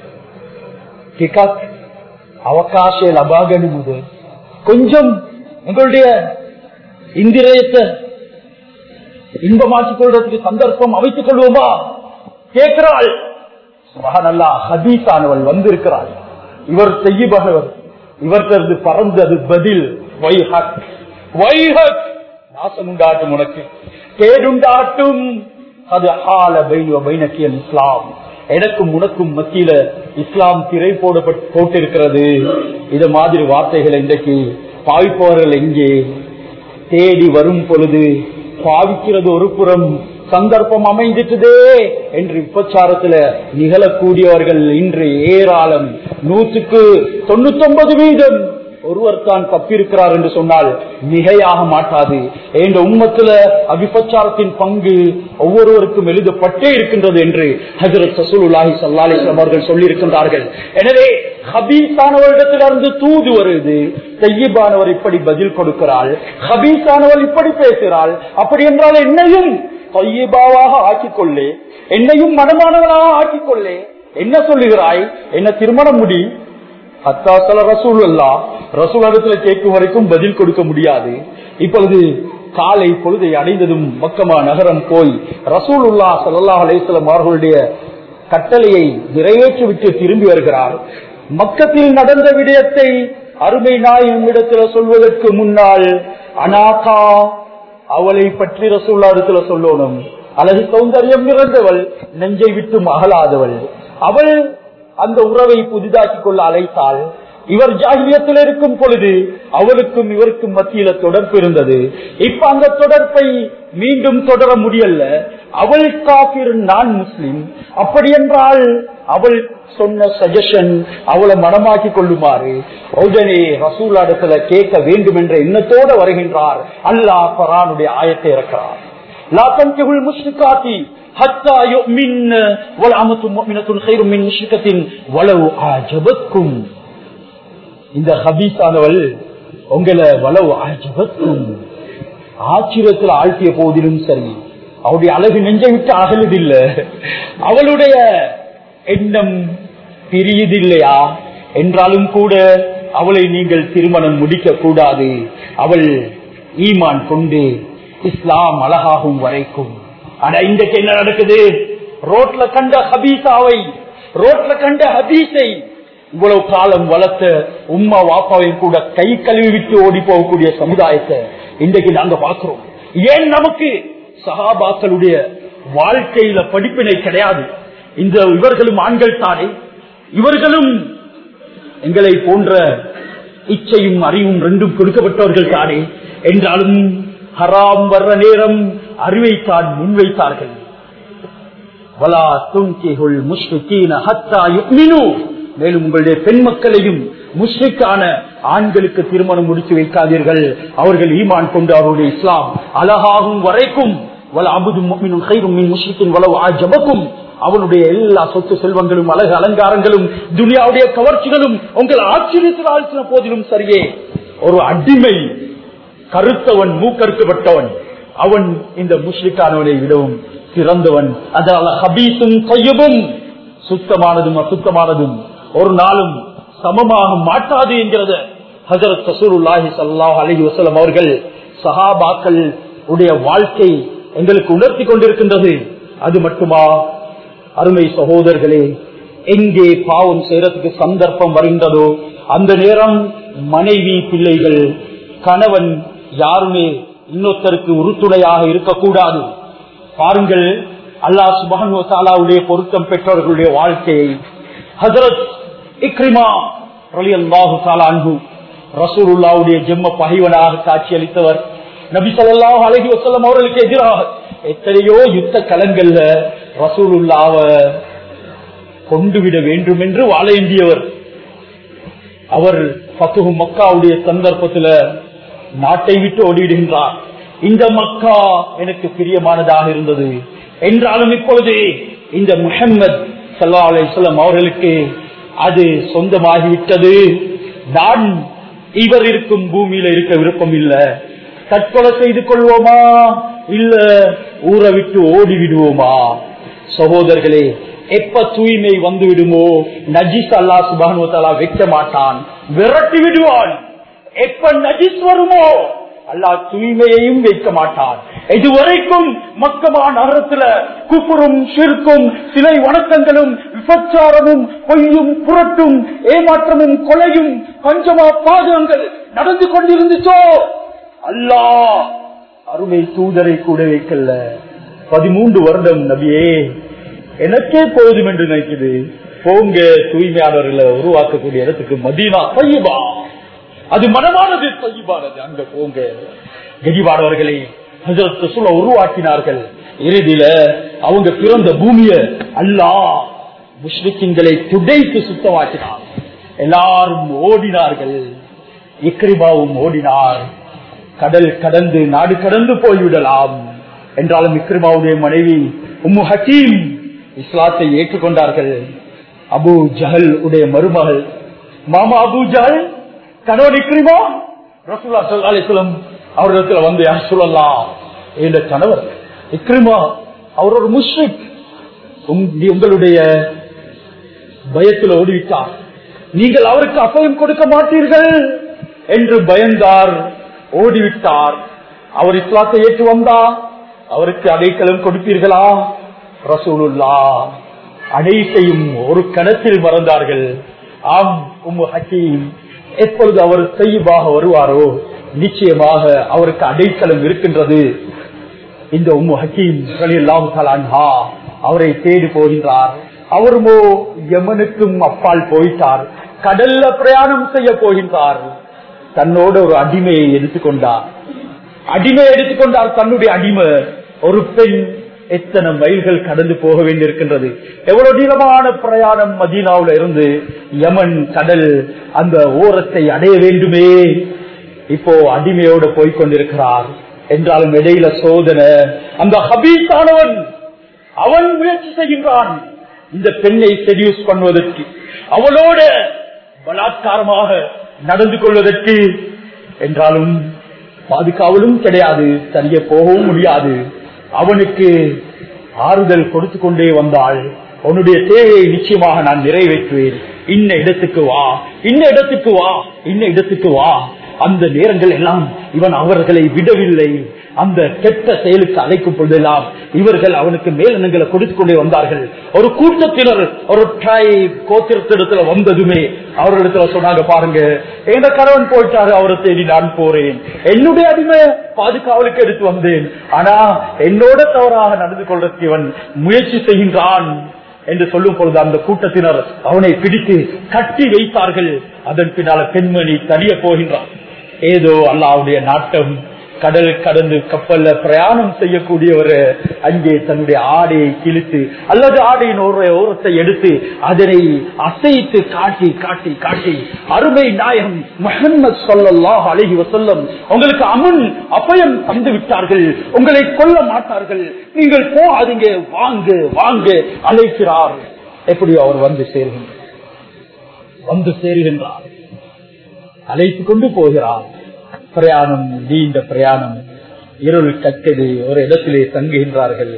ටිකක් අවකාශය ලබා ගනිමුද கொஞ்சம் எங்களுடைய இந்திரியத்தை இன்பமாக்கிக் கொள்றதுக்கு சந்தர்ப்பம் அமைத்துக் கொள்வோமா கேட்கிறாள் மகனல்லா ஹதீஸானவள் வந்திருக்கிறாள் இவர் செய்யபகவர் இவர்கிட்ட பறந்தது பதில் வைஹக் வைஹக் நாசம் உண்டாட்டும் உனக்கு கேடுண்டாட்டும் அது ஆல பைன பைனக்கியல் இஸ்லாம் எனக்கும் உனக்கும் மத்தியில இஸ்லாம் திரை போடப்பட்டு போட்டிருக்கிறது இது மாதிரி வார்த்தைகளை இன்றைக்கு பாவிப்பவர்கள் எங்கே தேடி வரும் பொழுது பாவிக்கிறது ஒரு புறம் சந்தர்ப்பம் அமைஞ்சிட்டதே என்று விபச்சாரத்துல நிகழக்கூடியவர்கள் இன்று ஏராளம் நூற்றுக்கு தொண்ணூத்தி ஒன்பது வீதம் ஒருவர் தான் தப்பிருக்கிறார் என்று சொன்னால் மிகையாக மாட்டாது என்ற உம்மத்துல அபிபச்சாரத்தின் பங்கு ஒவ்வொருவருக்கும் எழுதப்பட்டே இருக்கின்றது என்று ஹசரத் சசூலுல்லாஹி சல்லாலிஸ்லாம் அவர்கள் சொல்லியிருக்கின்றார்கள் எனவே ஹபீஸானவரிடத்திலிருந்து தூது வருது தையீபானவர் இப்படி பதில் கொடுக்கிறாள் ஹபீஸானவர் இப்படி பேசுகிறாள் அப்படி என்றால் என்னையும் தையீபாவாக ஆக்கிக்கொள்ளே என்னையும் மனமானவனாக ஆக்கிக்கொள்ளே என்ன சொல்லுகிறாய் என்ன திருமணம் முடி அத்தாசல ரசூல் அல்லா ரசூல் இடத்துல கேட்கும் வரைக்கும் பதில் கொடுக்க முடியாது இப்பொழுது காலை பொழுதை அடைந்ததும் மக்கமா நகரம் போய் ரசூல் உல்லா சல்லா அலேஸ்லம் அவர்களுடைய கட்டளையை நிறைவேற்றிவிட்டு திரும்பி வருகிறார் மக்கத்தில் நடந்த விடயத்தை அருமை நாயின் இடத்துல சொல்வதற்கு முன்னால் அனாகா அவளை பற்றி ரசூல்லா இடத்துல சொல்லணும் அழகு சௌந்தரியம் நிறைந்தவள் நெஞ்சை விட்டு அகலாதவள் அவள் அந்த உறவை புதிதாக்கிக் கொள்ள அழைத்தாள் இவர் ஜாகியத்தில் இருக்கும் பொழுது அவளுக்கும் இவருக்கும் மத்தியில தொடர்பு இருந்தது இப்ப அந்த தொடர்பை மீண்டும் தொடர முடியல அவள் காபிர் நான் முஸ்லிம் அப்படி என்றால் அவள் சொன்ன சஜஷன் அவளை மனமாக்கி கொள்ளுமாறு உடனே ரசூலாடத்துல கேட்க வேண்டும் என்ற எண்ணத்தோடு வருகின்றார் அல்லாஹ் பரானுடைய ஆயத்தை இறக்கிறார் லா தன்கிஹுல் முஷ்ரிகாத்தி ஹத்தா யுமின் வல் அமத்து முஃமினத்துன் கைரும் மின் முஷ்ரிகத்தின் வலவு அஜபத்கும் இந்த ஹபீஸானவள் உங்களை வலவு அஜபத்கும் ஆச்சரியத்தில் ஆழ்த்திய போதிலும் சரி அவருடைய அழகு நெஞ்சை விட்டு அகலுதில்லை அவளுடைய எண்ணம் பிரியுதில்லையா என்றாலும் கூட அவளை நீங்கள் திருமணம் முடிக்க கூடாது அவள் ஈமான் கொண்டு இஸ்லாம் அழகாகும் வரைக்கும் ஆனா இன்றைக்கு என்ன நடக்குது ரோட்ல கண்ட ஹபீசாவை ரோட்ல கண்ட ஹபீஸை இவ்வளவு காலம் வளர்த்த உம்மா வாப்பாவை கூட கை கழுவி விட்டு ஓடி போகக்கூடிய சமுதாயத்தை இன்றைக்கு நாங்க பார்க்கிறோம் ஏன் நமக்கு சகாபாக்களுடைய வாழ்க்கையில படிப்பினை கிடையாது இந்த இவர்களும் ஆண்கள் தானே இவர்களும் எங்களை போன்ற இச்சையும் அறிவும் ரெண்டும் கொடுக்கப்பட்டவர்கள் தானே என்றாலும் ஹராம் வர்ற நேரம் அறிவைத்தான் முன்வைத்தார்கள் வலா துன்கிஹுல் முஷ்ரிகீன ஹத்தா யுக்மினு மேலும் உங்களுடைய பெண் மக்களையும் முஸ்லிக்கான ஆண்களுக்கு திருமணம் முடித்து வைக்காதீர்கள் அவர்கள் ஈமான் கொண்டு அவருடைய இஸ்லாம் அழகாகும் வரைக்கும் வல அபுதும் முஃமினும் கைரும் மின் முஸ்லிக்கின் வலவு ஆஜபக்கும் அவனுடைய எல்லா சொத்து செல்வங்களும் அழகு அலங்காரங்களும் துனியாவுடைய கவர்ச்சிகளும் உங்கள் ஆச்சரியத்தில் ஆழ்த்தின போதிலும் சரியே ஒரு அடிமை கருத்தவன் மூக்கறுக்கப்பட்டவன் அவன் இந்த முஸ்லிக்கானவனை விடவும் சிறந்தவன் அதனால ஹபீசும் கையவும் சுத்தமானதும் அசுத்தமானதும் ஒரு நாளும் சமமாக மாட்டாது என்கிறத ஹசரத் சசூருல்லாஹி சல்லாஹ் அலஹி வசலம் அவர்கள் சஹாபாக்கள் உடைய வாழ்க்கை எங்களுக்கு உணர்த்தி கொண்டிருக்கின்றது அது மட்டுமா அருமை சகோதரர்களே எங்கே பாவம் செய்யறதுக்கு சந்தர்ப்பம் வருகின்றதோ அந்த நேரம் மனைவி பிள்ளைகள் கணவன் யாருமே இன்னொருத்தருக்கு உறுத்துணையாக இருக்கக்கூடாது பாருங்கள் அல்லாஹ் சுபானுடைய பொருத்தம் பெற்றவர்களுடைய வாழ்க்கையை ஹசரத் இக்ரிமா ரலி அல்லாஹு அன்பு ரசூலுல்லாவுடைய ஜெம்ம பகைவனாக காட்சியளித்தவர் நபி சொல்லாஹ் அலஹி வசல்லம் அவர்களுக்கு எதிராக எத்தனையோ யுத்த கலங்கள்ல ரசூலுல்லாவ கொண்டுவிட வேண்டும் என்று வாழ வேண்டியவர் அவர் பத்துகு மக்காவுடைய சந்தர்ப்பத்தில் நாட்டை விட்டு ஓடிவிடுகின்றார் இந்த மக்கா எனக்கு பிரியமானதாக இருந்தது என்றாலும் இப்பொழுது இந்த முஹம்மது சல்லா அலிஸ்லாம் அவர்களுக்கு அது சொந்தமாகிவிட்டது நான் இவர் இருக்கும் பூமியில இருக்க விருப்பம் இல்ல தற்கொலை செய்து கொள்வோமா இல்ல ஊரை விட்டு ஓடி விடுவோமா சகோதரர்களே எப்ப தூய்மை வந்து விடுமோ நஜிஸ் அல்லா சுபானுவத்தாலா வைக்க மாட்டான் விரட்டி விடுவான் எப்ப நஜிஸ் வருமோ அல்லா தூய்மையையும் வைக்க மாட்டான் இதுவரைக்கும் மக்கமா நகரத்துல குப்புரும் சிறுக்கும் சிலை வணக்கங்களும் விபச்சாரமும் பொய்யும் புரட்டும் ஏமாற்றமும் கொலையும் பஞ்சமா பாதகங்கள் நடந்து கொண்டிருந்துச்சோ அல்லா அருமை தூதரை கூட வைக்கல பதிமூன்று வருடம் நபியே எனக்கே போதும் என்று நினைக்குது போங்க தூய்மையானவர்களை உருவாக்கக்கூடிய இடத்துக்கு மதீனா தையபா அது மனமானது தையபானது அங்க போங்க கெஜிபானவர்களை சொல்ல உருவாக்கினார்கள் இறுதியில அவங்க பிறந்த பூமிய அல்லா முஸ்லிம்களை துடைத்து சுத்தமாக்கினார் எல்லாரும் ஓடினார்கள் இக்ரிபாவும் ஓடினார் கடல் கடந்து நாடு கடந்து போய்விடலாம் என்றாலும் இக்ரிமாவுடைய மனைவி உம்மு ஹக்கீம் இஸ்லாத்தை ஏற்றுக்கொண்டார்கள் அபு ஜஹல் உடைய மருமகள் மாமா அபு ஜஹல் கணவன் இக்ரிமா ரசூல்லா ஸல்லல்லாஹு அலைஹி வஸல்லம் அவரிடத்துல வந்து யார் சொல்லலாம் என்ற கணவர் இக்ரிமா அவர் ஒரு முஸ்லிக் உங்களுடைய பயத்தில் ஓடிவிட்டார் நீங்கள் அவருக்கு அப்பயம் கொடுக்க மாட்டீர்கள் என்று பயந்தார் ஓடிவிட்டார் அவர் இஸ்லாத்தை ஏற்று வந்தார் அவருக்கு அடைக்கலம் கொடுப்பீர்களா ரசூலுல்லா அனைத்தையும் ஒரு கணத்தில் மறந்தார்கள் ஆம் உம்மு ஹக்கீம் எப்பொழுது அவர் செய்யமாக வருவாரோ நிச்சயமாக அவருக்கு அடைக்கலம் இருக்கின்றது இந்த உம்மு ஹக்கீம் ரலியல்லாஹு தஆலா அன்ஹா அவரை தேடி போகின்றார் அவருமோ யமனுக்கும் அப்பால் போயிட்டார் கடல்ல பிரயாணம் செய்ய போகின்றார் தன்னோட ஒரு அடிமையை எடுத்துக்கொண்டார் அடிமை எடுத்துக்கொண்டார் தன்னுடைய அடிமை ஒரு பெண் எத்தனை மைல்கள் கடந்து போக வேண்டியிருக்கின்றது எவ்வளவு நீளமான பிரயாணம் மதீனாவுல இருந்து யமன் கடல் அந்த ஓரத்தை அடைய வேண்டுமே இப்போ அடிமையோட போய்கொண்டிருக்கிறார் என்றாலும் இடையில சோதனை அந்த ஹபீஸானவன் அவன் முயற்சி செய்கின்றான் இந்த பெண்ணை செடியூஸ் பண்ணுவதற்கு அவளோட பலாத்காரமாக நடந்து கொள்வதற்கு என்றாலும் பாதுகாவலும் கிடையாது தனியே போகவும் முடியாது அவனுக்கு ஆறுதல் கொடுத்து கொண்டே வந்தாள் உன்னுடைய தேவையை நிச்சயமாக நான் நிறைவேற்றுவேன் இன்ன இடத்துக்கு வா இன்ன இடத்துக்கு வா இன்ன இடத்துக்கு வா அந்த நேரங்கள் எல்லாம் இவன் அவர்களை விடவில்லை அந்த கெட்ட செயலுக்கு அழைக்கும் பொழுதெல்லாம் இவர்கள் அவனுக்கு மேலனங்களை கொடுத்து கொண்டே வந்தார்கள் ஒரு கூட்டத்தினர் ஒரு ட்ரைப் கோத்திரத்திடத்துல வந்ததுமே அவர்களிடத்துல சொன்னாங்க பாருங்க எங்க கணவன் போயிட்டாரு அவரை தேடி நான் போறேன் என்னுடைய அடிமை பாதுகாவலுக்கு எடுத்து வந்தேன் ஆனா என்னோட தவறாக நடந்து கொள்றதுக்கு இவன் முயற்சி செய்கின்றான் என்று சொல்லும் பொழுது அந்த கூட்டத்தினர் அவனை பிடித்து கட்டி வைத்தார்கள் அதன் பின்னால பெண்மணி தனிய போகின்றான் ஏதோ அல்லாவுடைய நாட்டம் கடல் கடந்து கப்பல்ல பிரயாணம் செய்யக்கூடியவர் அங்கே தன்னுடைய ஆடையை கிழித்து அல்லது ஆடையின் ஒரு ஓரத்தை எடுத்து அதனை அசைத்து காட்டி காட்டி காட்டி அருமை நாயகம் முகமது சொல்லல்லாஹ் அழகி வசல்லம் உங்களுக்கு அமன் அபயம் தந்து விட்டார்கள் உங்களை கொல்ல மாட்டார்கள் நீங்கள் போகாதீங்க வாங்க வாங்க அழைக்கிறார் எப்படி அவர் வந்து சேர்கின்றார் வந்து சேருகின்றார் அழைத்துக் கொண்டு போகிறார் பிரயாணம் நீண்ட பிரயாணம் இருள் கட்டது ஒரு இடத்திலே தங்குகின்றார்கள்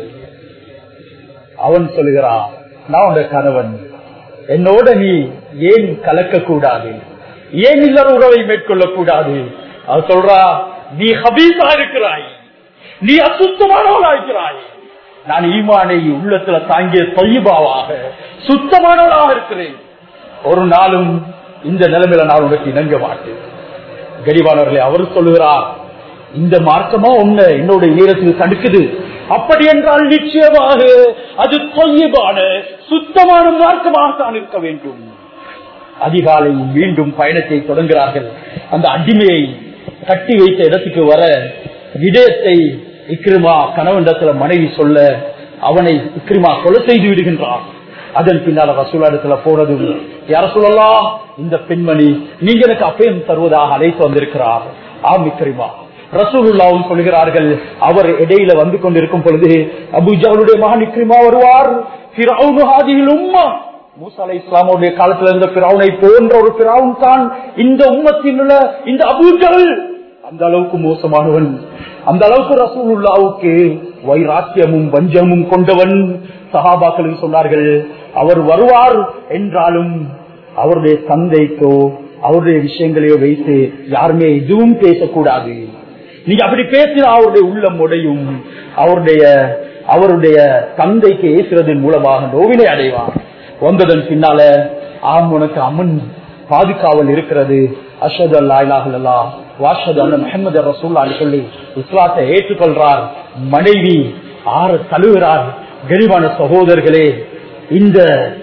அவன் சொல்லுகிறான் நான் உங்க கணவன் என்னோட நீ ஏன் கலக்க கூடாது ஏன் இல்லற உறவை மேற்கொள்ள கூடாது அவன் சொல்றா நீ ஹபீஸா இருக்கிறாய் நீ அசுத்தமானவளா இருக்கிறாய் நான் ஈமானை உள்ளத்துல தாங்கிய தொய்பாவாக சுத்தமானவளாக இருக்கிறேன் ஒரு நாளும் இந்த நிலைமையில நான் உனக்கு இணங்க மாட்டேன் கரிவானவர்களே அவர் சொல்லுகிறார் இந்த மார்க்கமா உன்னை என்னோட ஈரத்தில் தடுக்குது அப்படி என்றால் நிச்சயமாக அது தொய்யபான சுத்தமான மார்க்கமாக தான் இருக்க வேண்டும் அதிகாலை மீண்டும் பயணத்தை தொடங்குகிறார்கள் அந்த அடிமையை கட்டி வைத்த இடத்துக்கு வர விடயத்தை இக்ரிமா கணவனிடத்துல மனைவி சொல்ல அவனை இக்ரிமா கொலை செய்து விடுகின்றார் அதன் பின்னால ரசூலாடத்துல போனதும் யார சொல்லலாம் இந்த பெண்மணி நீங்க எனக்கு அப்பயம் தருவதாக அழைத்து வந்திருக்கிறார் ஆம் இக்ரிமா ரசூலுல்லாவும் சொல்கிறார்கள் அவர் இடையில வந்து கொண்டிருக்கும் பொழுது அபுஜாவுடைய மகன் இக்ரிமா வருவார் உம்மா மூசா அலை இஸ்லாமுடைய காலத்துல இருந்த பிராவுனை போன்ற ஒரு பிராவுன் தான் இந்த உம்மத்தின் உள்ள இந்த அபூஜல் அந்த அளவுக்கு மோசமானவன் அந்த அளவுக்கு ரசூலுல்லாவுக்கு வைராக்கியமும் வஞ்சமும் கொண்டவன் சகாபாக்களும் சொன்னார்கள் அவர் வருவார் என்றாலும் அவருடைய தந்தைக்கோ அவருடைய விஷயங்களையோ வைத்து யாருமே எதுவும் பேசக்கூடாது நீங்க அப்படி பேசினா அவருடைய உள்ளம் உடையும் அவருடைய அவருடைய தந்தைக்கு ஏசுறதன் மூலமாக நோவினை அடைவார் வந்ததன் பின்னால ஆம் உனக்கு அம்மன் பாதுகாவல் இருக்கிறது அஷது அல்லா வாஷது அல்ல முகமது ரசூல்லா சொல்லி இஸ்லாத்தை ஏற்றுக்கொள்றார் மனைவி ஆற தழுகிறார் கரிவான சகோதரர்களே இந்த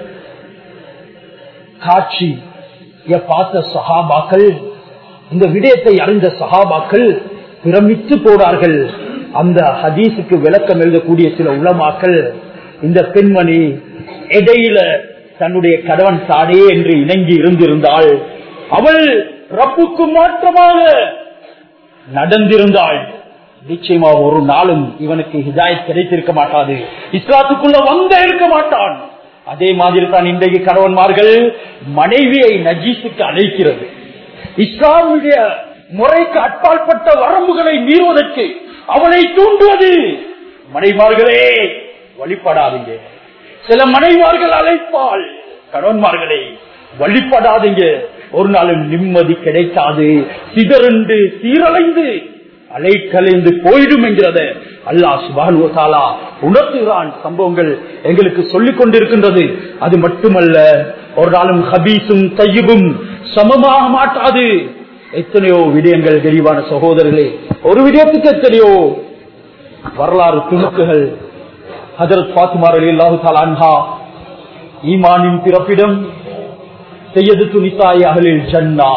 காட்சி பார்த்த சஹாபாக்கள் இந்த விடயத்தை அறிந்த சஹாபாக்கள் பிரமித்து போனார்கள் அந்த ஹதீஸுக்கு விளக்கம் எழுதக்கூடிய சில உளமாக்கள் இந்த பெண்மணி இடையில தன்னுடைய கணவன் தானே என்று இணங்கி இருந்திருந்தால் அவள் ரப்புக்கு மாற்றமாக நடந்திருந்தால் நிச்சயமா ஒரு நாளும் இவனுக்கு ஹிதாயத் கிடைத்திருக்க மாட்டாது இஸ்லாத்துக்குள்ள வந்த இருக்க மாட்டான் அதே மாதிரி தான் இன்றைக்கு கணவன்மார்கள் மனைவியை நஜீசுக்கு அழைக்கிறது இஸ்லாமுடைய முறைக்கு அட்பாற்பட்ட வரம்புகளை மீறுவதற்கு அவனை தூண்டுவது மனைவார்களே வழிபடாதீங்க சில மனைவார்கள் அழைப்பால் கணவன்மார்களே வழிபடாதீங்க ஒரு நாளும் நிம்மதி கிடைக்காது சிதறண்டு சீரழைந்து அலைக்கலைந்து போயிடும் என்கிறத அல்லாஹ் சுபானுவத்தாலா உணர்த்துகிறான் சம்பவங்கள் எங்களுக்கு சொல்லிக் கொண்டிருக்கின்றது அது மட்டுமல்ல ஒரு நாளும் ஹபீஸும் தையபும் சமமாக மாட்டாது எத்தனையோ விடயங்கள் தெளிவான சகோதரர்களே ஒரு விடயத்துக்கு எத்தனையோ வரலாறு துணுக்குகள் ஹஜரத் பாத்திமார் அலி அல்லாஹு தாலான்ஹா ஈமானின் பிறப்பிடம் செய்யது துணித்தாய் அகலில் ஜன்னா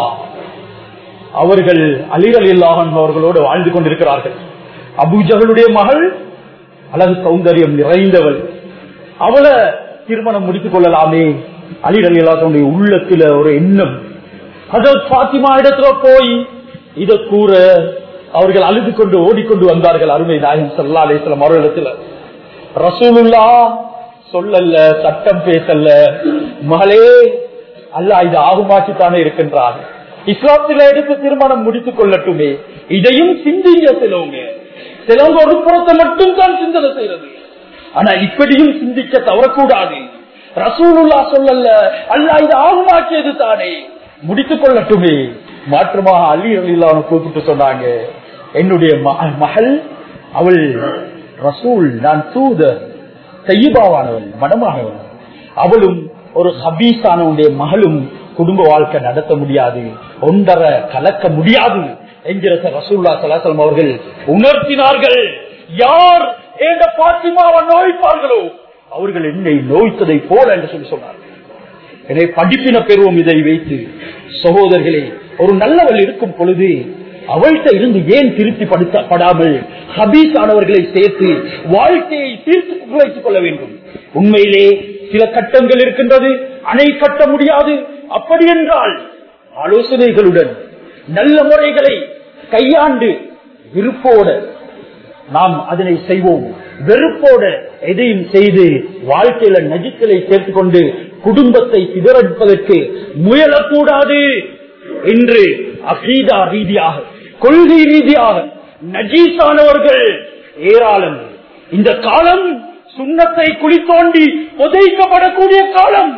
அவர்கள் அலிரல் இல்லாஹன் அவர்களோடு வாழ்ந்து கொண்டிருக்கிறார்கள் அபுஜகளுடைய மகள் அழகு சௌந்தரியம் நிறைந்தவள் அவளை திருமணம் முடித்துக் கொள்ளலாமே அலிரல் இல்லாதவனுடைய உள்ளத்துல ஒரு எண்ணம் ஹசரத் பாத்திமா இடத்துல போய் இத கூற அவர்கள் அழுது கொண்டு ஓடிக்கொண்டு வந்தார்கள் அருமை நாயகம் சல்லா அலிஸ்லாம் அவர்களிடத்துல ரசூலுல்லா சொல்லல்ல சட்டம் பேசல்ல மகளே அல்ல இது ஆகுமாக்கித்தானே இருக்கின்றார் இஸ்லாத்தில எடுத்து திருமணம் முடித்துக் கொள்ளட்டுமே இதையும் சிந்திங்க சிலவங்க சிலவங்க ஒரு புறத்தை மட்டும் தான் சிந்தனை செய்யறது ஆனா இப்படியும் சிந்திக்க தவறக்கூடாது ரசூலுல்லா சொல்லல்ல அல்ல இது ஆகுமாக்கியது தானே முடித்துக் கொள்ளட்டுமே மாற்றமாக அள்ளி அள்ளிலான கூப்பிட்டு சொன்னாங்க என்னுடைய மகள் அவள் ரசூல் நான் தூதர் தையபாவானவள் மனமாகவள் அவளும் ஒரு ஹபீஸானவனுடைய மகளும் குடும்ப வாழ்க்கை நடத்த முடியாது ஒன்றரை கலக்க முடியாது என்கிற ரசூல்லா சலாசலம் அவர்கள் உணர்த்தினார்கள் யார் என்ற பாத்திமாவை நோய்ப்பார்களோ அவர்கள் என்னை நோய்த்ததை போல என்று சொல்லி சொன்னார்கள் எனவே படிப்பின பெறுவோம் இதை வைத்து சகோதரர்களே ஒரு நல்லவள் இருக்கும் பொழுது அவள்கிட்ட இருந்து ஏன் திருப்தி படுத்தப்படாமல் ஹபீஸ் ஆனவர்களை சேர்த்து வாழ்க்கையை தீர்த்து வைத்துக் கொள்ள வேண்டும் உண்மையிலே சில கட்டங்கள் இருக்கின்றது அணை கட்ட முடியாது அப்படி என்றால் ஆலோசனைகளுடன் நல்ல முறைகளை கையாண்டு விருப்போட நாம் அதனை செய்வோம் வெறுப்போட எதையும் செய்து வாழ்க்கையில நஜிக்களை சேர்த்துக் கொண்டு குடும்பத்தை சிதறடிப்பதற்கு முயலக்கூடாது என்று அகீதா ரீதியாக கொள்கை ரீதியாக நஜீஸானவர்கள் ஏராளம் இந்த காலம் சுண்ணத்தை குளித்தோண்டி புதைக்கப்படக்கூடிய காலம்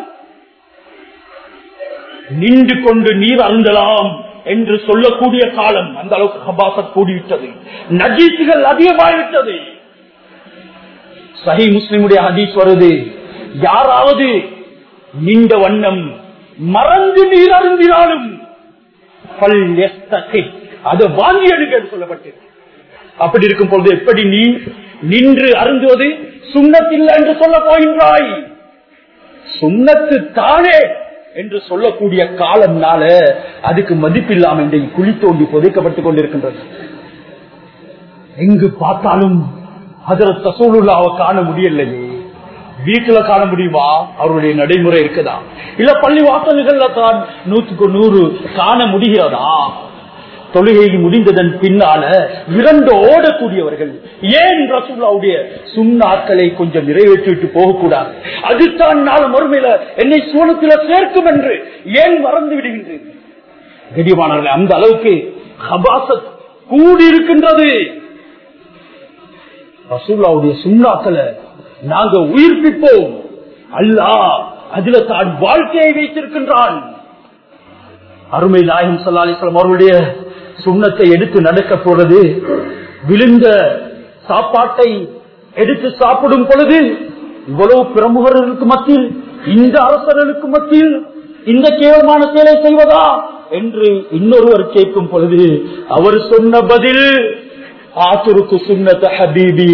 நின்று கொண்டு நீர் அருந்தலாம் என்று சொல்லக்கூடிய காலம் அந்த அளவுக்கு ஹபாசத் கூடிவிட்டது நஜீசுகள் அதிகமாகிவிட்டது சஹி முஸ்லிமுடைய ஹதீஸ் வருது யாராவது நின்ற வண்ணம் மறந்து நீர் அருந்தினாலும் அதை வாங்கி எடுக்க சொல்லப்பட்டு அப்படி இருக்கும் பொழுது எப்படி நீ நின்று அருந்துவது சுண்ணத்தில்லை என்று சொல்ல போகின்றாய் சுண்ணத்து தானே என்று சொல்லக்கூடிய காலம்னால அதுக்கு மதிப்பில்லாம இன்றைக்கு குழி தோண்டி புதைக்கப்பட்டுக் கொண்டிருக்கின்றது எங்கு பார்த்தாலும் அதில் தசூலுல்லாவை காண முடியலையே வீட்டுல காண முடியுமா அவருடைய நடைமுறை இருக்குதா இல்ல பள்ளி வாசல்கள்ல தான் நூற்றுக்கு நூறு காண முடிகிறதா தொழுகை முடிந்ததன் பின்னால விரண்டு ஓடக்கூடியவர்கள் ஏன் ரசூல்லாவுடைய சுண்ணாக்களை கொஞ்சம் நிறைவேற்றிவிட்டு போகக்கூடாது அதுதான் நாள் மறுமையில என்னை சூழத்தில சேர்க்கும் என்று ஏன் மறந்து விடுகின்றேன் கடிவானவர்கள் அந்த அளவுக்கு ஹபாசத் கூடியிருக்கின்றது ரசூல்லாவுடைய சுண்ணாக்களை நாங்க உயிர்ப்பிப்போம் அல்லா அதுல தான் வாழ்க்கையை வைத்திருக்கின்றான் அருமை நாயகம் சல்லாலிஸ்லாம் அவர்களுடைய சுண்ணத்தை எடுத்து நடக்க போறது விழுந்த சாப்பாட்டை எடுத்து சாப்பிடும் பொழுது இவ்வளவு பிரமுகர்களுக்கு மத்தியில் இந்த அரசர்களுக்கு மத்தியில் இந்த கேவலமான செயலை செய்வதா என்று இன்னொருவர் கேட்கும் பொழுது அவர் சொன்ன பதில் ஆசுருக்கு சுன்னத ஹபீபி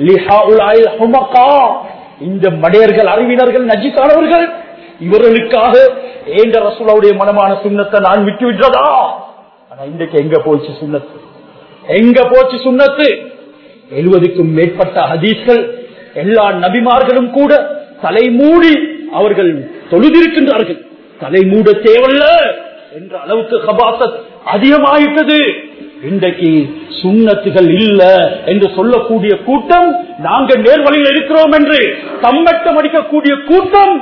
இந்த மடையர்கள் அறிவினர்கள் நஜிக்கானவர்கள் இவர்களுக்காக ஏண்ட ரசூலாவுடைய மனமான சுண்ணத்தை நான் விட்டு விடுறதா ஆனா இன்றைக்கு எங்க போச்சு சுண்ணத்து எங்க போச்சு சுண்ணத்து எழுபதுக்கும் மேற்பட்ட ஹதீஸ்கள் எல்லா நபிமார்களும் கூட தலை மூடி அவர்கள் தொழுதிருக்கின்றார்கள் தலை மூட தேவல்ல என்ற அளவுக்கு கபாசத் அதிகமாயிட்டது இன்றைக்கு சுண்ணத்துகள் இல்ல என்று சொல்லக்கூடிய கூட்டம் நாங்கள் நேர்வழியில் இருக்கிறோம் என்று தம்மட்டம் அடிக்கக்கூடிய கூட்டம்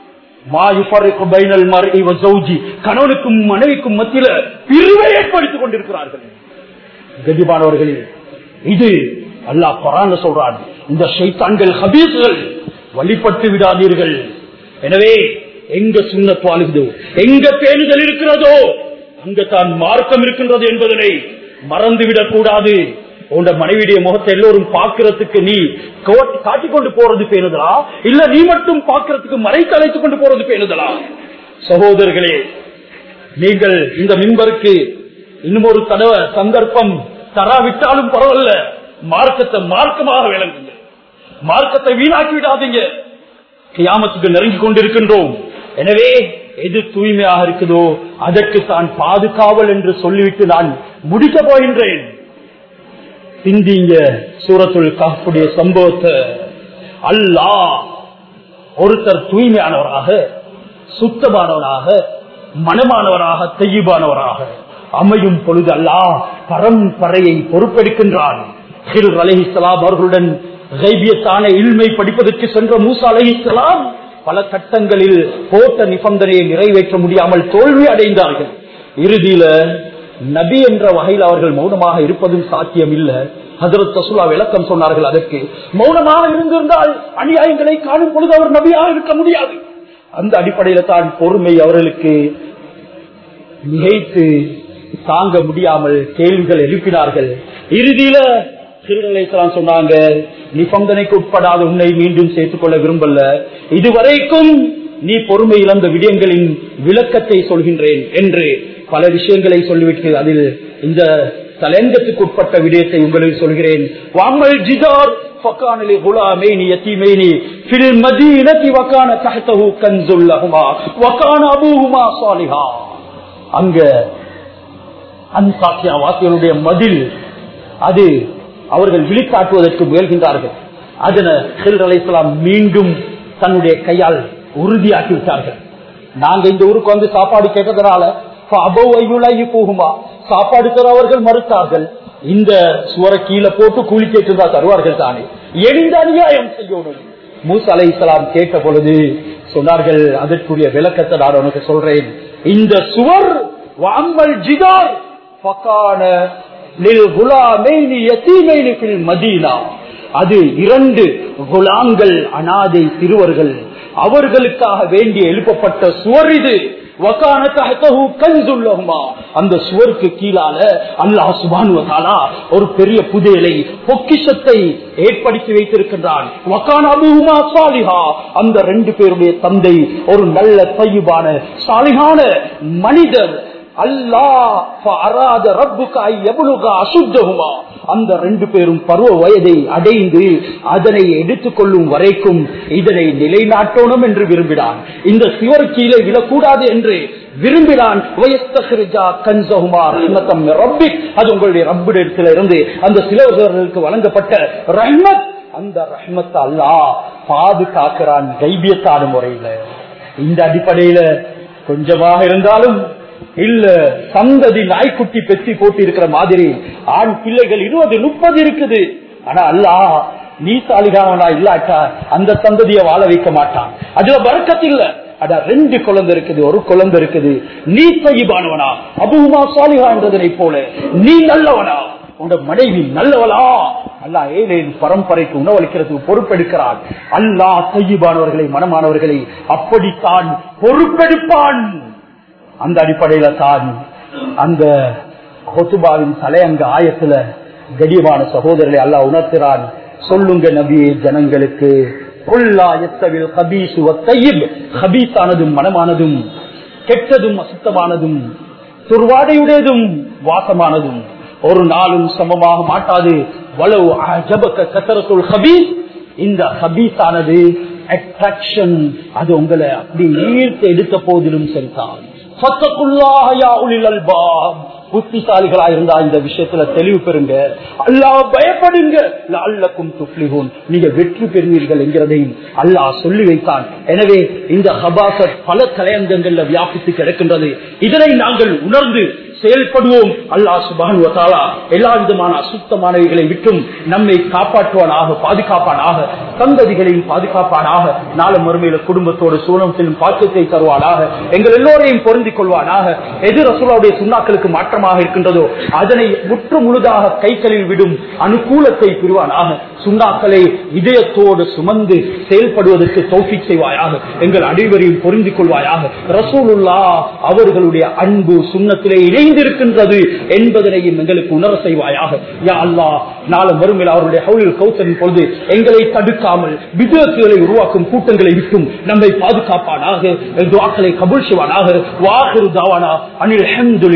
கணவனுக்கும் மனைவிக்கும் மத்தியில பிரிவை ஏற்படுத்திக் கொண்டிருக்கிறார்கள் கதிபானவர்களே இது அல்லாஹ் குரான் சொல்றான் இந்த ஷைத்தான்கள் ஹபீஸ்கள் வழிபட்டு விடாதீர்கள் எனவே எங்க சுண்ணத் வாழுதோ எங்க பேணுதல் இருக்கிறதோ அங்க தான் மார்க்கம் இருக்கின்றது என்பதனை மறந்துவிடக் கூடாது உண்ட மனைவியுடைய முகத்தை எல்லோரும் பார்க்கறதுக்கு நீ காட்டிக் கொண்டு போறது பேணுதலா இல்ல நீ மட்டும் பார்க்கறதுக்கு மறைத்து அழைத்துக் கொண்டு போறது பேணுதலா சகோதரர்களே நீங்கள் இந்த மின்பருக்கு இன்னும் ஒரு தடவை சந்தர்ப்பம் தராவிட்டாலும் பரவாயில்ல மார்க்கத்தை மார்க்கமாக விளங்குங்க மார்க்கத்தை வீணாக்கி விடாதீங்க கியாமத்துக்கு நெருங்கி கொண்டிருக்கின்றோம் எனவே எது தூய்மையாக இருக்குதோ அதற்கு தான் பாதுகாவல் என்று சொல்லிவிட்டு நான் முடிக்க போகின்றேன் சிந்திங்க சூரத்துள் காப்புடைய சம்பவத்தை அல்லாஹ் ஒருத்தர் தூய்மையானவராக சுத்தமானவராக மனமானவராக தெய்வானவராக அமையும் பொழுது அல்லாஹ் பரம்பரையை பொறுப்பெடுக்கின்றான் அலிஹிஸ்லாம் அவர்களுடன் கைபியத்தான இல்மை படிப்பதற்கு சென்ற மூசா அலிஹிஸ்லாம் பல கட்டங்களில் போட்ட நிபந்தனையை நிறைவேற்ற முடியாமல் தோல்வி அடைந்தார்கள் இறுதியில நபி என்ற வகையில் அவர்கள் மௌனமாக இருப்பதும் சாத்தியம் இல்ல ஹசரத் தசுலா விளக்கம் சொன்னார்கள் அதற்கு மௌனமாக இருந்திருந்தால் அநியாயங்களை காணும் பொழுது அவர் நபியாக இருக்க முடியாது அந்த அடிப்படையில தான் பொறுமை அவர்களுக்கு மிகைத்து தாங்க முடியாமல் கேள்விகள் எழுப்பினார்கள் இறுதியில திருநிலைத்தலாம் சொன்னாங்க நிபந்தனைக்கு உட்படாத உன்னை மீண்டும் சேர்த்துக் கொள்ள விரும்பல இதுவரைக்கும் நீ பொறுமை இழந்த விடயங்களின் விளக்கத்தை சொல்கின்றேன் என்று பல விஷயங்களை சொல்லிவிட்டு அதில் இந்த தலைங்கத்துக்கு உட்பட்ட விடயத்தை உங்களுக்கு சொல்கிறேன் வாமல் ஜிதார் فكان لغلامين يتيمين في المدينة وكان تحته كنز لهما وكان أبوهما صالحا அங்க அன்சாக்கியா வாசிகளுடைய மதில் அது அவர்கள் விழிக்காட்டுவதற்கு முயல்கின்றார்கள் அதனை ஹில் அலைசலாம் மீண்டும் தன்னுடைய கையால் உறுதியாக்கி விட்டார்கள் நாங்க இந்த ஊருக்கு வந்து சாப்பாடு கேட்டதுனால போகுமா சாப்பாடு தரவர்கள் மறுத்தார்கள் இந்த சுவர கீழே போட்டு கூலி கேட்டுதான் தருவார்கள் தானே எந்த அநியாயம் செய்யணும் மூசா அலை இஸ்லாம் கேட்ட பொழுது சொன்னார்கள் அதற்குரிய விளக்கத்தை நான் உனக்கு சொல்றேன் இந்த சுவர் வாம்பல் ஜிதார் பக்கான மதீனா அது இரண்டு குலாங்கள் அனாதை சிறுவர்கள் அவர்களுக்காக வேண்டி எழுப்பப்பட்ட சுவர் இது அந்த சுவருக்கு கீழால அல்லாஹ் சுபானுவதாலா ஒரு பெரிய புதையலை பொக்கிஷத்தை ஏற்படுத்தி வைத்திருக்கின்றான் அந்த ரெண்டு பேருடைய தந்தை ஒரு நல்ல தையுபான சாலிகான மனிதர் அந்த ரெண்டு பேரும் பருவ வயதை அடைந்து அதனை எடுத்துக்கொள்ளும் வரைக்கும் இதனை நிலைநாட்டணும் என்று விரும்பினான் இந்த சிவர் கீழே விழக்கூடாது என்று விரும்பினான் அது உங்களுடைய ரப்பிடத்தில் இருந்து அந்த சிலவர்களுக்கு வழங்கப்பட்ட ரஹ்மத் அந்த ரஹ்மத் அல்லா பாதுகாக்கிறான் கைபியத்தான முறையில இந்த அடிப்படையில கொஞ்சமாக இருந்தாலும் இல்ல சந்ததி நாய்க்குட்டி பெத்தி போட்டு இருக்கிற மாதிரி ஆண் பிள்ளைகள் இருபது முப்பது இருக்குது ஆனா அல்லா நீ சாலிகாவனா இல்லாட்டா அந்த சந்ததியை வாழ வைக்க மாட்டான் அதுல வரக்கத்து இல்ல அட ரெண்டு குழந்தை இருக்குது ஒரு குழந்தை இருக்குது நீ தையிபானவனா அபுமா சாலிகா என்றதனை போல நீ நல்லவனா உங்க மனைவி நல்லவளா அல்லா ஏழேன் பரம்பரைக்கு உணவளிக்கிறதுக்கு பொறுப்பெடுக்கிறான் அல்லா தையிபானவர்களை மனமானவர்களை அப்படித்தான் பொறுப்பெடுப்பான் அந்த அடிப்படையில தான் அந்த கொத்துபாவின் தலையங்க ஆயத்துல கடியமான சகோதரர்களை அல்லா உணர்த்துறான் சொல்லுங்க நபியே ஜனங்களுக்கு ஹபீஸானதும் மனமானதும் கெட்டதும் அசுத்தமானதும் துர்வாடையுடையதும் வாசமானதும் ஒரு நாளும் சமமாக மாட்டாது வளவு அஜபக்க கசரத்துள் ஹபீஸ் இந்த ஹபீஸானது அட்ராக்ஷன் அது உங்களை அப்படி ஈர்த்து எடுத்த போதிலும் சரிதான் புத்திசாலிகளா இருந்தா இந்த விஷயத்துல தெளிவு பெறுங்க அல்லாஹ் பயப்படுங்க அல்லக்கும் துப்ளிகூன் நீங்க வெற்றி பெறுவீர்கள் என்கிறதையும் அல்லாஹ் சொல்லி வைத்தான் எனவே இந்த ஹபாசத் பல தலையங்கங்கள்ல வியாபித்து கிடக்கின்றது இதனை நாங்கள் உணர்ந்து செயல்படுவோம் அல்லாஹ் சுபான் வத்தாலா எல்லா விதமான அசுத்தமானவைகளை விட்டும் நம்மை காப்பாற்றுவானாக பாதுகாப்பானாக சந்ததிகளையும் பாதுகாப்பானாக நாள மறுமையில குடும்பத்தோடு சூழத்திலும் பாக்கியத்தை தருவானாக எங்கள் எல்லோரையும் பொருந்திக் கொள்வானாக எது ரசூலாவுடைய சுண்ணாக்களுக்கு மாற்றமாக இருக்கின்றதோ அதனை முற்று முழுதாக கைகளில் விடும் அனுகூலத்தை பெறுவானாக சுண்ணாக்களை இதயத்தோடு சுமந்து செயல்படுவதற்கு தௌஃபிக் செய்வாயாக எங்கள் அனைவரையும் பொருந்திக் கொள்வாயாக ரசூலுல்லா அவர்களுடைய அன்பு சுண்ணத்திலே இணைந்திருக்கின்றது என்பதனையும் எங்களுக்கு உணர செய்வாயாக யா அல்லாஹ் நாளும் வறுமையில் அவருடைய ஹவுலில் கௌசரின் பொழுது எங்களை தடுக்காமல் விதத்துகளை உருவாக்கும் கூட்டங்களை விட்டும் நம்மை பாதுகாப்பானாக துவாக்களை கபுல் செய்வானாக வாஹிரு தாவானா அனில்